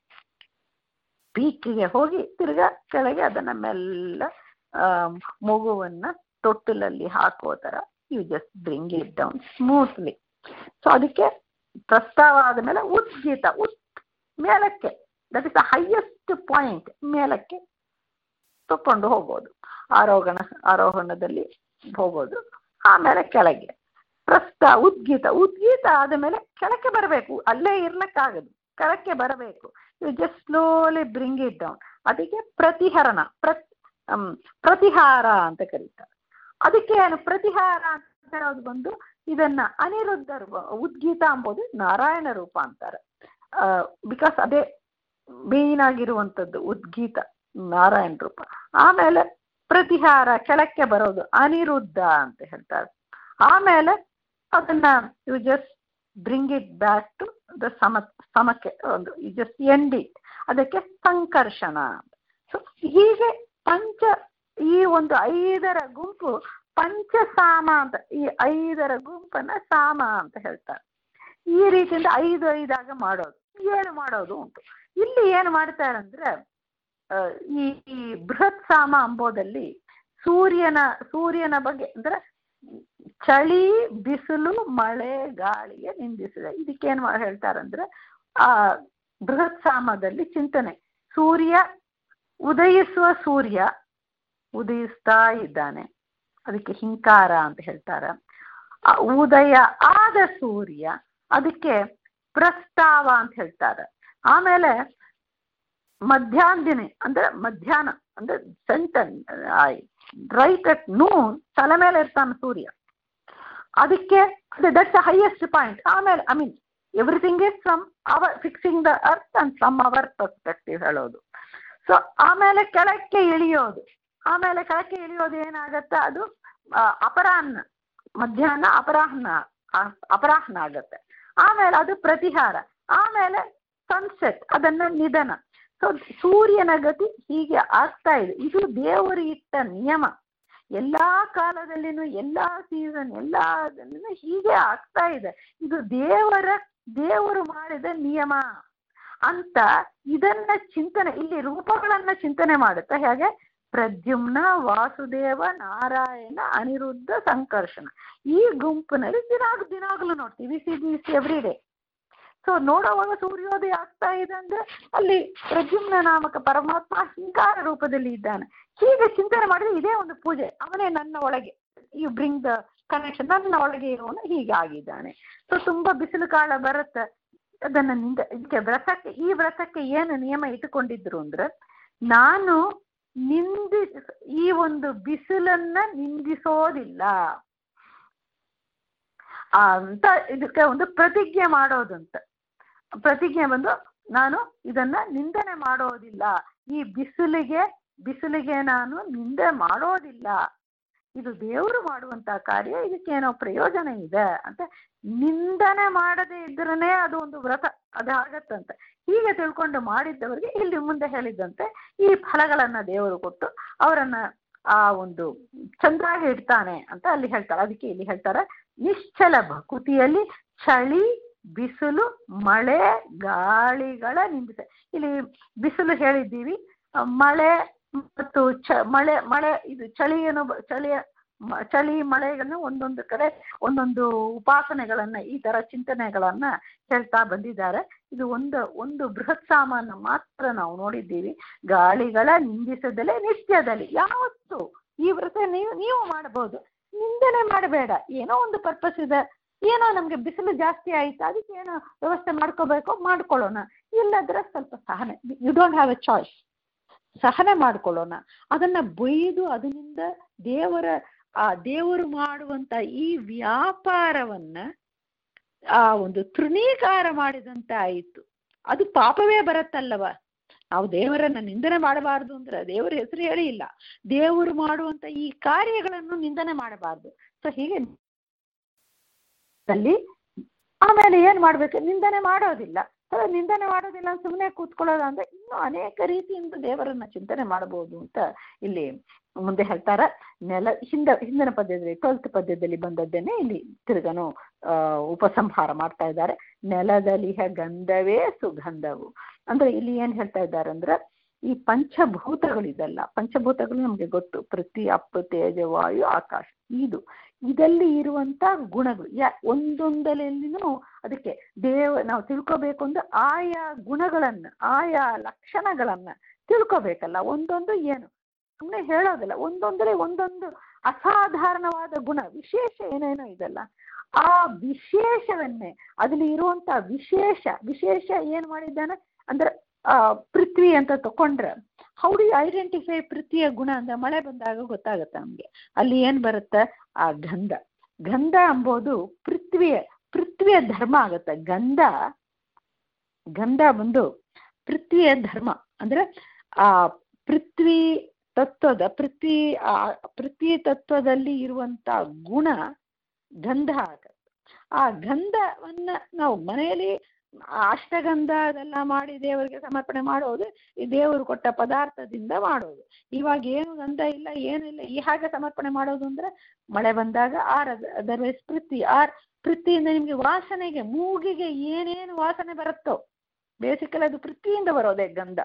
[SPEAKER 1] ಪೀಕ್ಗೆ ಹೋಗಿ ತಿರ್ಗಾ ಕೆಳಗೆ ಅದನ್ನ ಮೆಲ್ಲ ಮಗುವನ್ನ ತೊಟ್ಟಿಲಲ್ಲಿ ಹಾಕೋ ತರ you just bring it down smoothly so ಅದಕ್ಕೆ ಪ್ರಸ್ತಾವ ಆದಮೇಲೆ ಉದ್ಗೀತ ಉತ್ ಮೇಲಕ್ಕೆ that is the highest point ಮೇಲಕ್ಕೆ ತಕೊಂಡು ಹೋಗೋದು ಆರೋಹಣ ಆರೋಹಣದಲ್ಲಿ ಹೋಗೋದು ಆಮೇಲೆ ಕೆಳಗೆ ಪ್ರಸ್ತ ಉದ್ಗೀತ ಉದ್ಗೀತ ಆದ ಮೇಲೆ ಕೆಳಕ್ಕೆ ಬರಬೇಕು ಅಲ್ಲೇ ಇರ್ಲಿಕ್ಕಾಗದು ಕೆಳಕ್ಕೆ ಬರಬೇಕು you just slowly bring it down ಅದಕ್ಕೆ ಪ್ರತಿಹರಣ ಪ್ರತ್ ಪ್ರತಿಹಾರ ಅಂತ ಕರೀತಾರೆ ಅದಕ್ಕೆ ಏನು ಪ್ರತಿಹಾರ ಅಂತ ಹೇಳೋದು ಬಂದು ಇದನ್ನ ಅನಿರುದ್ಧ ಉದ್ಗೀತ ಅಂಬೋದು ನಾರಾಯಣ ರೂಪ ಅಂತಾರೆ ಬಿಕಾಸ್ ಅದೇ ಮೇನ್ ಆಗಿರುವಂಥದ್ದು ಉದ್ಗೀತ ನಾರಾಯಣ ರೂಪ ಆಮೇಲೆ ಪ್ರತಿಹಾರ ಕೆಳಕ್ಕೆ ಬರೋದು ಅನಿರುದ್ಧ ಅಂತ ಹೇಳ್ತಾರೆ ಆಮೇಲೆ ಅದನ್ನ you just bring it back to the ಸಮ ಸಮಕ್ಕೆ ಒಂದು ಯು ಜಸ್ಟ್ ಎಂಡ್ ಇಟ್ ಅದಕ್ಕೆ ಸಂಕರ್ಷಣ ಸೊ ಹೀಗೆ ಪಂಚ ಈ ಒಂದು ಐದರ ಗುಂಪು ಪಂಚಸಾಮ ಅಂತ ಈ ಐದರ ಗುಂಪನ್ನ ಸಾಮ ಅಂತ ಹೇಳ್ತಾರೆ ಈ ರೀತಿಯಿಂದ ಐದು ಐದಾಗ ಮಾಡೋದು ಏಳು ಮಾಡೋದು ಉಂಟು ಇಲ್ಲಿ ಏನು ಮಾಡ್ತಾರೆ ಅಂದ್ರೆ ಆ, ಈ ಈ ಬೃಹತ್ ಸಾಮ ಅಂಬೋದಲ್ಲಿ ಸೂರ್ಯನ ಸೂರ್ಯನ ಬಗ್ಗೆ ಅಂದ್ರೆ ಚಳಿ ಬಿಸಿಲು ಮಳೆ ಗಾಳಿಗೆ ನಿಂದಿಸಿದೆ ಇದಕ್ಕೇನು ಮಾ- ಹೇಳ್ತಾರಂದ್ರೆ ಆ ಬೃಹತ್ ಸಾಮದಲ್ಲಿ ಚಿಂತನೆ ಸೂರ್ಯ ಉದಯಿಸುವ ಸೂರ್ಯ ಉದಯಿಸ್ತಾ ಇದ್ದಾನೆ ಅದಕ್ಕೆ ಹಿಂಕಾರ ಅಂತ ಹೇಳ್ತಾರೆ ಆ ಉದಯ ಆದ ಸೂರ್ಯ ಅದಕ್ಕೆ ಪ್ರಸ್ತಾವ ಅಂತ ಹೇಳ್ತಾರೆ ಆಮೇಲೆ ಮಧ್ಯಾಹ್ನ ಅಂದ್ರೆ ಮಧ್ಯಾಹ್ನ ಅಂದ್ರೆ ಸೆಂಟನ್ ರೈಟ್ ಅಟ್ ನೂನ್ ತಲೆ ಮೇಲೆ ಇರ್ತಾನೆ ಸೂರ್ಯ ಅದಕ್ಕೆ ದಟ್ಸ್ ದ ಹೈಯೆಸ್ಟ್ ಪಾಯಿಂಟ್ ಆಮೇಲೆ I mean everything is from our fixing the earth and from our perspective ಹೇಳೋದು ಸೊ ಆಮೇಲೆ ಕೆಳಕ್ಕೆ ಇಳಿಯೋದು ಆಮೇಲೆ ಕೆಳಕ್ಕೆ ಇಳಿಯೋದು ಏನಾಗತ್ತೆ ಅದು ಆ, ಅಪರಾಹ್ನ ಮಧ್ಯಾಹ್ನ ಅಪರಾಹ್ನ ಆ- ಅಪರಾಹ್ನ ಆಗತ್ತೆ ಆಮೇಲೆ ಅದು ಪ್ರತಿಹಾರ ಆಮೇಲೆ ಸನ್ಸೆಟ್ ಅದನ್ನ ನಿಧನ ಸೊ ಸೂರ್ಯನ ಗತಿ ಹೀಗೆ ಆಗ್ತಾ ಇದೆ ಇದು ದೇವರು ಇಟ್ಟ ನಿಯಮ ಎಲ್ಲಾ ಕಾಲದಲ್ಲಿನೂ ಎಲ್ಲಾ ಸೀಸನ್ ಎಲ್ಲದಲ್ಲಿನೂ ಹೀಗೆ ಆಗ್ತಾ ಇದೆ ಇದು ದೇವರ ದೇವರು ಮಾಡಿದ ನಿಯಮ ಅಂತ ಇದನ್ನ ಚಿಂತನೆ ಇಲ್ಲಿ ರೂಪಗಳನ್ನ ಚಿಂತನೆ ಮಾಡುತ್ತೆ ಹೇಗೆ ಪ್ರದ್ಯುಮ್ನ ವಾಸುದೇವ ನಾರಾಯಣ ಅನಿರುದ್ಧ ಸಂಕರ್ಷಣ ಈ ಗುಂಪಿನಲ್ಲಿ ದಿನಾಗ್ ದಿನಾಗ್ಲೂ ನೋಡ್ತೀವಿ see this every day so ನೋಡುವಾಗ ಸೂರ್ಯೋದಯ ಆಗ್ತಾ ಇದೆ ಅಂದ್ರೆ ಅಲ್ಲಿ ಪ್ರದ್ಯುಮ್ನ ನಾಮಕ ಪರಮಾತ್ಮ ಹಿಂಕಾರ ರೂಪದಲ್ಲಿ ಇದ್ದಾನೆ ಹೀಗೆ ಚಿಂತನೆ ಮಾಡಿದ್ರೆ ಇದೇ ಒಂದು ಪೂಜೆ ಅವನೇ ನನ್ನ ಒಳಗೆ ಯು ಬ್ರಿಂಗ್ ದ ಕನೆಕ್ಷನ್ ನನ್ನ ಒಳಗೆ ಇರುವವನು ಹೀಗೆ ಆಗಿದ್ದಾನೆ ಸೊ ತುಂಬಾ ಬಿಸಿಲು ಕಾಲ ಬರುತ್ತೆ ಅದನ್ನ ನಿಂದ ಇದಕ್ಕೆ ವ್ರತಕ್ಕೆ ಈ ವ್ರತಕ್ಕೆ ಏನು ನಿಯಮ ಇಟ್ಟುಕೊಂಡಿದ್ರು ಅಂದ್ರೆ ನಾನು ನಿಂದಿ ಈ ಒಂದು ಬಿಸಿಲನ್ನ ನಿಂದಿಸೋದಿಲ್ಲ ಆ, ಅಂತ ಇದಕ್ಕೆ ಒಂದು ಪ್ರತಿಜ್ಞೆ ಮಾಡೋದಂತ ಪ್ರತಿಜ್ಞೆ ಬಂದು ನಾನು ಇದನ್ನ ನಿಂದನೆ ಮಾಡೋದಿಲ್ಲ ಈ ಬಿಸಿಲಿಗೆ ಬಿಸಿಲಿಗೆ ನಾನು ನಿಂದೆ ಮಾಡೋದಿಲ್ಲ ಇದು ದೇವರು ಮಾಡುವಂತ ಕಾರ್ಯ ಇದಕ್ಕೇನೋ ಪ್ರಯೋಜನ ಇದೆ ಅಂತ ನಿಂದನೆ ಮಾಡದೇ ಇದ್ರನೇ ಅದು ಒಂದು ವ್ರತ ಅದಾಗತ್ತಂತೆ ಹೀಗೆ ತಿಳ್ಕೊಂಡು ಮಾಡಿದ್ದವರಿಗೆ ಇಲ್ಲಿ ಮುಂದೆ ಹೇಳಿದಂತೆ ಈ ಫಲಗಳನ್ನ ದೇವರು ಕೊಟ್ಟು ಅವರನ್ನ ಆ ಒಂದು ಚಂದ್ರಾಗಿ ಇಡ್ತಾನೆ ಅಂತ ಅಲ್ಲಿ ಹೇಳ್ತಾರೆ ಅದಕ್ಕೆ ಇಲ್ಲಿ ಹೇಳ್ತಾರೆ ನಿಶ್ಚಲ ಭಕುತಿಯಲ್ಲಿ ಚಳಿ ಬಿಸಿಲು ಮಳೆ ಗಾಳಿಗಳ ನಿಂದಿಸ ಇಲ್ಲಿ ಬಿಸಿಲು ಹೇಳಿದ್ದೀವಿ ಆ, ಮಳೆ ಮತ್ತು ಚ ಮಳೆ ಮಳೆ ಇದು ಚಳಿಯನ್ನು ಬ- ಚಳಿಯ ಮ- ಚಳಿ ಮಳೆಗಳನ್ನು ಒಂದೊಂದು ಕಡೆ ಒಂದೊಂದು ಉಪಾಸನೆಗಳನ್ನ ಈ ತರ ಚಿಂತನೆಗಳನ್ನ ಹೇಳ್ತಾ ಬಂದಿದ್ದಾರೆ ಇದು ಒಂದು ಒಂದು ಬೃಹತ್ ಸಾಮಾನ ಮಾತ್ರ ನಾವು ನೋಡಿದ್ದೀವಿ ಗಾಳಿಗಳ ನಿಂದಿಸದಲೇ ನಿತ್ಯದಲ್ಲಿ ಯಾವತ್ತು ಈ ವ್ರತ ನೀವು ನೀವು ಮಾಡಬಹುದು ನಿಂದನೆ ಮಾಡಬೇಡ ಏನೋ ಒಂದು ಪರ್ಪಸ್ ಇದೆ ಏನೋ ನಮ್ಗೆ ಬಿಸಿಲು ಜಾಸ್ತಿ ಆಯ್ತು ಅದಕ್ಕೆ ಏನೋ ವ್ಯವಸ್ಥೆ ಮಾಡ್ಕೋಬೇಕು ಮಾಡ್ಕೊಳ್ಳೋಣ ಇಲ್ಲದ್ರೆ ಸ್ವಲ್ಪ ಸಹನೆ you don't have a choice ಸಹನೆ ಮಾಡ್ಕೊಳ್ಳೋಣ ಅದನ್ನ ಬೈದು ಅದರಿಂದ ದೇವರ ಆ ದೇವರು ಮಾಡುವಂತ ಈ ವ್ಯಾಪಾರವನ್ನ ಆ ಒಂದು ತೃಣೀಕಾರ ಮಾಡಿದಂತೆ ಆಯಿತು ಅದು ಪಾಪವೇ ಬರತ್ತಲ್ಲವ ನಾವು ದೇವರನ್ನ ನಿಂದನೆ ಮಾಡಬಾರದು ಅಂದ್ರೆ ದೇವರ ಹೆಸರು ಹೇಳಿ ಇಲ್ಲ ದೇವರು ಮಾಡುವಂತ ಈ ಕಾರ್ಯಗಳನ್ನು ನಿಂದನೆ ಮಾಡಬಾರದು ಸೊ ಹೀಗೆ ಅಲ್ಲಿ ಆಮೇಲೆ ಏನ್ ಮಾಡ್ಬೇಕು ನಿಂದನೆ ಮಾಡೋದಿಲ್ಲ ಸೊ ನಿಂದನೆ ಮಾಡೋದಿಲ್ಲ ಸುಮ್ಮನೆ ಕೂತ್ಕೊಳ್ಳೋದು ಅಂದ್ರೆ ಇನ್ನೂ ಅನೇಕ ರೀತಿಯಿಂದ ದೇವರನ್ನ ಚಿಂತನೆ ಮಾಡಬಹುದು ಅಂತ ಇಲ್ಲಿ ಮುಂದೆ ಹೇಳ್ತಾರೆ ನೆಲ ಹಿಂದ ಹಿಂದಿನ ಪದ್ಯದಲ್ಲಿ ಟ್ವೆಲ್ತ್ ಪದ್ಯದಲ್ಲಿ ಬಂದದ್ದೇನೆ ಇಲ್ಲಿ ತಿರುಗನು ಆ ಉಪಸಂಹಾರ ಮಾಡ್ತಾ ಇದ್ದಾರೆ ನೆಲದಲಿಹ ಗಂಧವೇ ಸುಗಂಧವು ಅಂದ್ರೆ ಇಲ್ಲಿ ಏನ್ ಹೇಳ್ತಾ ಇದ್ದಾರೆ ಅಂದ್ರೆ ಈ ಪಂಚಭೂತಗಳಿದಲ್ಲ ಪಂಚಭೂತಗಳು ನಮ್ಗೆ ಗೊತ್ತು ಪೃಥ್ವಿ ಅಪ್ಪು ತೇಜ ವಾಯು ಆಕಾಶ ಇದು ಇದಲ್ಲಿ ಇರುವಂತ ಗುಣಗಳು ಯಾ ಒಂದೊಂದರಲ್ಲಿನೂ ಅದಕ್ಕೆ ದೇವ ನಾವು ತಿಳ್ಕೋಬೇಕು ಅಂದ್ರೆ ಆಯಾ ಗುಣಗಳನ್ನ ಆಯಾ ಲಕ್ಷಣಗಳನ್ನ ತಿಳ್ಕೋಬೇಕಲ್ಲ ಒಂದೊಂದು ಏನು ಸುಮ್ಮನೆ ಹೇಳೋದಿಲ್ಲ ಒಂದೊಂದರಲ್ಲಿ ಒಂದೊಂದು ಅಸಾಧಾರಣವಾದ ಗುಣ ವಿಶೇಷ ಏನೇನೋ ಇದಲ್ಲ ಆ ವಿಶೇಷವನ್ನೇ ಅದ್ರಲ್ಲಿ ಇರುವಂತ ವಿಶೇಷ ವಿಶೇಷ ಏನ್ ಮಾಡಿದ್ದಾನೆ ಅಂದ್ರೆ ಆ ಪೃಥ್ವಿ ಅಂತ ತಕೊಂಡ್ರೆ ಹೌ ಡು ಐಡೆಂಟಿಫೈ ಪೃಥ್ವಿಯ ಗುಣ ಅಂದ್ರೆ ಮಳೆ ಬಂದಾಗ ಗೊತ್ತಾಗತ್ತೆ ನಮ್ಗೆ ಅಲ್ಲಿ ಏನ್ ಬರುತ್ತೆ ಆ ಗಂಧ ಗಂಧ ಎಂಬುದು ಪೃಥ್ವಿಯ ಪೃಥ್ವಿಯ ಧರ್ಮ ಆಗತ್ತೆ ಗಂಧ ಗಂಧ ಬಂದು ಪೃಥ್ವಿಯ ಧರ್ಮ ಅಂದ್ರೆ ಆ ಪೃಥ್ವಿ ತತ್ವದ ಪೃಥ್ವಿ ಆ ಪೃಥ್ವಿ ತತ್ವದಲ್ಲಿ ಇರುವಂತ ಗುಣ ಗಂಧ ಆಗತ್ತೆ ಆ ಗಂಧವನ್ನ ನಾವು ಮನೆಯಲ್ಲಿ ಅಷ್ಟಗಂಧ ಅದೆಲ್ಲ ಮಾಡಿ ದೇವರಿಗೆ ಸಮರ್ಪಣೆ ಮಾಡೋದು ಈ ದೇವರು ಕೊಟ್ಟ ಪದಾರ್ಥದಿಂದ ಮಾಡೋದು ಇವಾಗ ಏನು ಗಂಧ ಇಲ್ಲ ಏನಿಲ್ಲ ಈ ಹಾಗೆ ಸಮರ್ಪಣೆ ಮಾಡೋದು ಅಂದ್ರೆ ಮಳೆ ಬಂದಾಗ ಆರ್ ಅದರ್ವೈಸ್ ಪೃಥ್ವಿ ಆರ್ ಪೃಥ್ವಿಯಿಂದ ನಿಮ್ಗೆ ವಾಸನೆಗೆ ಮೂಗಿಗೆ ಏನೇನು ವಾಸನೆ ಬರುತ್ತೋ ಬೇಸಿಕಲಿ ಅದು ಪೃಥ್ವಿಯಿಂದ ಬರೋದೇ ಗಂಧ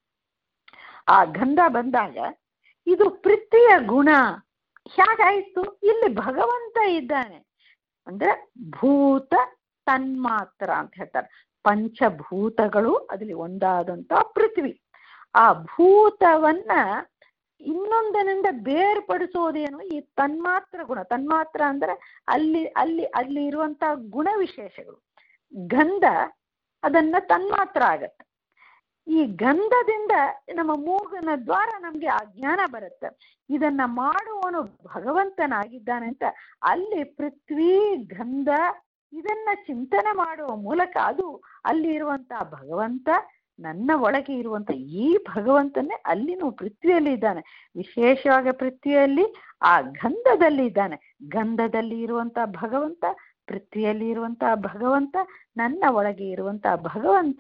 [SPEAKER 1] ಆ ಗಂಧ ಬಂದಾಗ ಇದು ಪೃಥ್ವಿಯ ಗುಣ ಹೇಗಾಯ್ತು ಇಲ್ಲಿ ಭಗವಂತ ಇದ್ದಾನೆ ಅಂದ್ರೆ ಭೂತ ತನ್ಮಾತ್ರ ಅಂತ ಹೇಳ್ತಾರೆ ಪಂಚಭೂತಗಳು ಅದ್ರಲ್ಲಿ ಒಂದಾದಂತ ಪೃಥ್ವಿ ಆ ಭೂತವನ್ನ ಇನ್ನೊಂದನಿಂದ ಬೇರ್ಪಡಿಸೋದೇನು ಈ ತನ್ಮಾತ್ರ ಗುಣ ತನ್ಮಾತ್ರ ಅಂದ್ರೆ ಅಲ್ಲಿ ಅಲ್ಲಿ ಅಲ್ಲಿ ಇರುವಂತ ಗುಣ ವಿಶೇಷಗಳು ಗಂಧ ಅದನ್ನ ತನ್ಮಾತ್ರ ಆಗತ್ತೆ ಈ ಗಂಧದಿಂದ ನಮ್ಮ ಮೂಗಿನ ದ್ವಾರ ನಮ್ಗೆ ಆ ಜ್ಞಾನ ಬರುತ್ತೆ ಇದನ್ನ ಮಾಡುವವನು ಭಗವಂತನಾಗಿದ್ದಾನೆ ಅಂತ ಅಲ್ಲಿ ಪೃಥ್ವಿ ಗಂಧ ಇದನ್ನ ಚಿಂತನೆ ಮಾಡುವ ಮೂಲಕ ಅದು ಅಲ್ಲಿ ಇರುವಂತಹ ಭಗವಂತ ನನ್ನ ಒಳಗೆ ಇರುವಂತ ಈ ಭಗವಂತನೇ ಅಲ್ಲಿನೂ ಪೃಥ್ವಿಯಲ್ಲಿ ಇದ್ದಾನೆ ವಿಶೇಷವಾಗಿ ಪೃಥ್ವಿಯಲ್ಲಿ ಆ ಗಂಧದಲ್ಲಿ ಇದ್ದಾನೆ ಗಂಧದಲ್ಲಿ ಇರುವಂತ ಭಗವಂತ ಪೃಥ್ವಿಯಲ್ಲಿ ಇರುವಂತಹ ಭಗವಂತ ನನ್ನ ಒಳಗೆ ಇರುವಂತಹ ಭಗವಂತ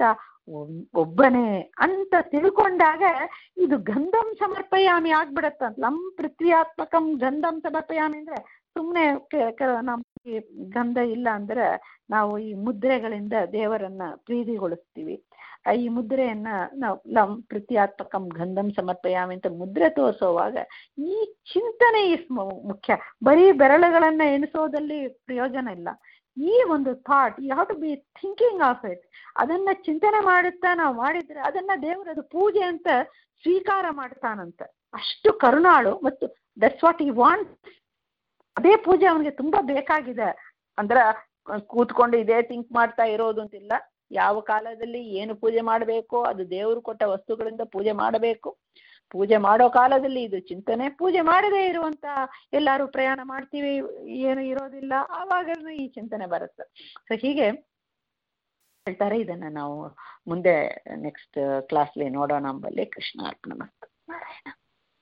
[SPEAKER 1] ಒಬ್ಬನೇ ಅಂತ ತಿಳ್ಕೊಂಡಾಗ ಇದು ಗಂಧಂ ಸಮರ್ಪಯಾಮಿ ಆಗ್ಬಿಡತ್ತಂತ ನಮ್ ಪೃಥ್ವಿಯಾತ್ಮಕಂ ಗಂಧಂ ಸಮರ್ಪಯಾಮಿ ಅಂದ್ರೆ ಸುಮ್ಮನೆ ನಮ್ಗೆ ಗಂಧ ಇಲ್ಲ ಅಂದ್ರೆ ನಾವು ಈ ಮುದ್ರೆಗಳಿಂದ ದೇವರನ್ನ ಪ್ರೀತಿಗೊಳಿಸ್ತೀವಿ ಈ ಮುದ್ರೆಯನ್ನ ನಾವು ನಮ್ ಪೃಥ್ವಿಯಾತ್ಮಕಂ ಗಂಧಂ ಸಮರ್ಪಯಾಮಿ ಅಂತ ಮುದ್ರೆ ತೋರಿಸೋವಾಗ ಈ ಚಿಂತನೆ ಮುಖ್ಯ ಬರೀ ಬೆರಳುಗಳನ್ನ ಎಣಿಸೋದಲ್ಲಿ ಪ್ರಯೋಜನ ಇಲ್ಲ ಈ ಒಂದು thought you have to be thinking of it ಅದನ್ನ ಚಿಂತನೆ ಮಾಡುತ್ತಾ ನಾವು ಮಾಡಿದ್ರೆ ಅದನ್ನ ದೇವರದು ಪೂಜೆ ಅಂತ ಸ್ವೀಕಾರ ಮಾಡ್ತಾನಂತ ಅಷ್ಟು ಕರುಣಾಳು ಮತ್ತು ದಟ್ಸ್ ವಾಟ್ ಈ ವಾಂಟ್ ಅದೇ ಪೂಜೆ ಅವನಿಗೆ ತುಂಬಾ ಬೇಕಾಗಿದೆ ಅಂದ್ರೆ ಕೂತ್ಕೊಂಡು ಇದೇ ಥಿಂಕ್ ಮಾಡ್ತಾ ಇರೋದು ಅಂತಿಲ್ಲ ಯಾವ ಕಾಲದಲ್ಲಿ ಏನು ಪೂಜೆ ಮಾಡಬೇಕೋ ಅದು ದೇವರು ಕೊಟ್ಟ ವಸ್ತುಗಳಿಂದ ಪೂಜೆ ಮಾಡಬೇಕು ಪೂಜೆ ಮಾಡೋ ಕಾಲದಲ್ಲಿ ಇದು ಚಿಂತನೆ ಪೂಜೆ ಮಾಡದೇ ಇರುವಂತ ಎಲ್ಲರೂ ಪ್ರಯಾಣ ಮಾಡ್ತೀವಿ ಏನು ಇರೋದಿಲ್ಲ ಆವಾಗ ಈ ಚಿಂತನೆ ಬರುತ್ತೆ ಸೊ ಹೀಗೆ ಹೇಳ್ತಾರೆ ಇದನ್ನ ನಾವು ಮುಂದೆ ನೆಕ್ಸ್ಟ್ ಕ್ಲಾಸ್ಲಿ ನೋಡೋಣ ಅಂಬಲ್ಲಿ ಕೃಷ್ಣ ಅರ್ಪಣ ನಾರಾಯಣ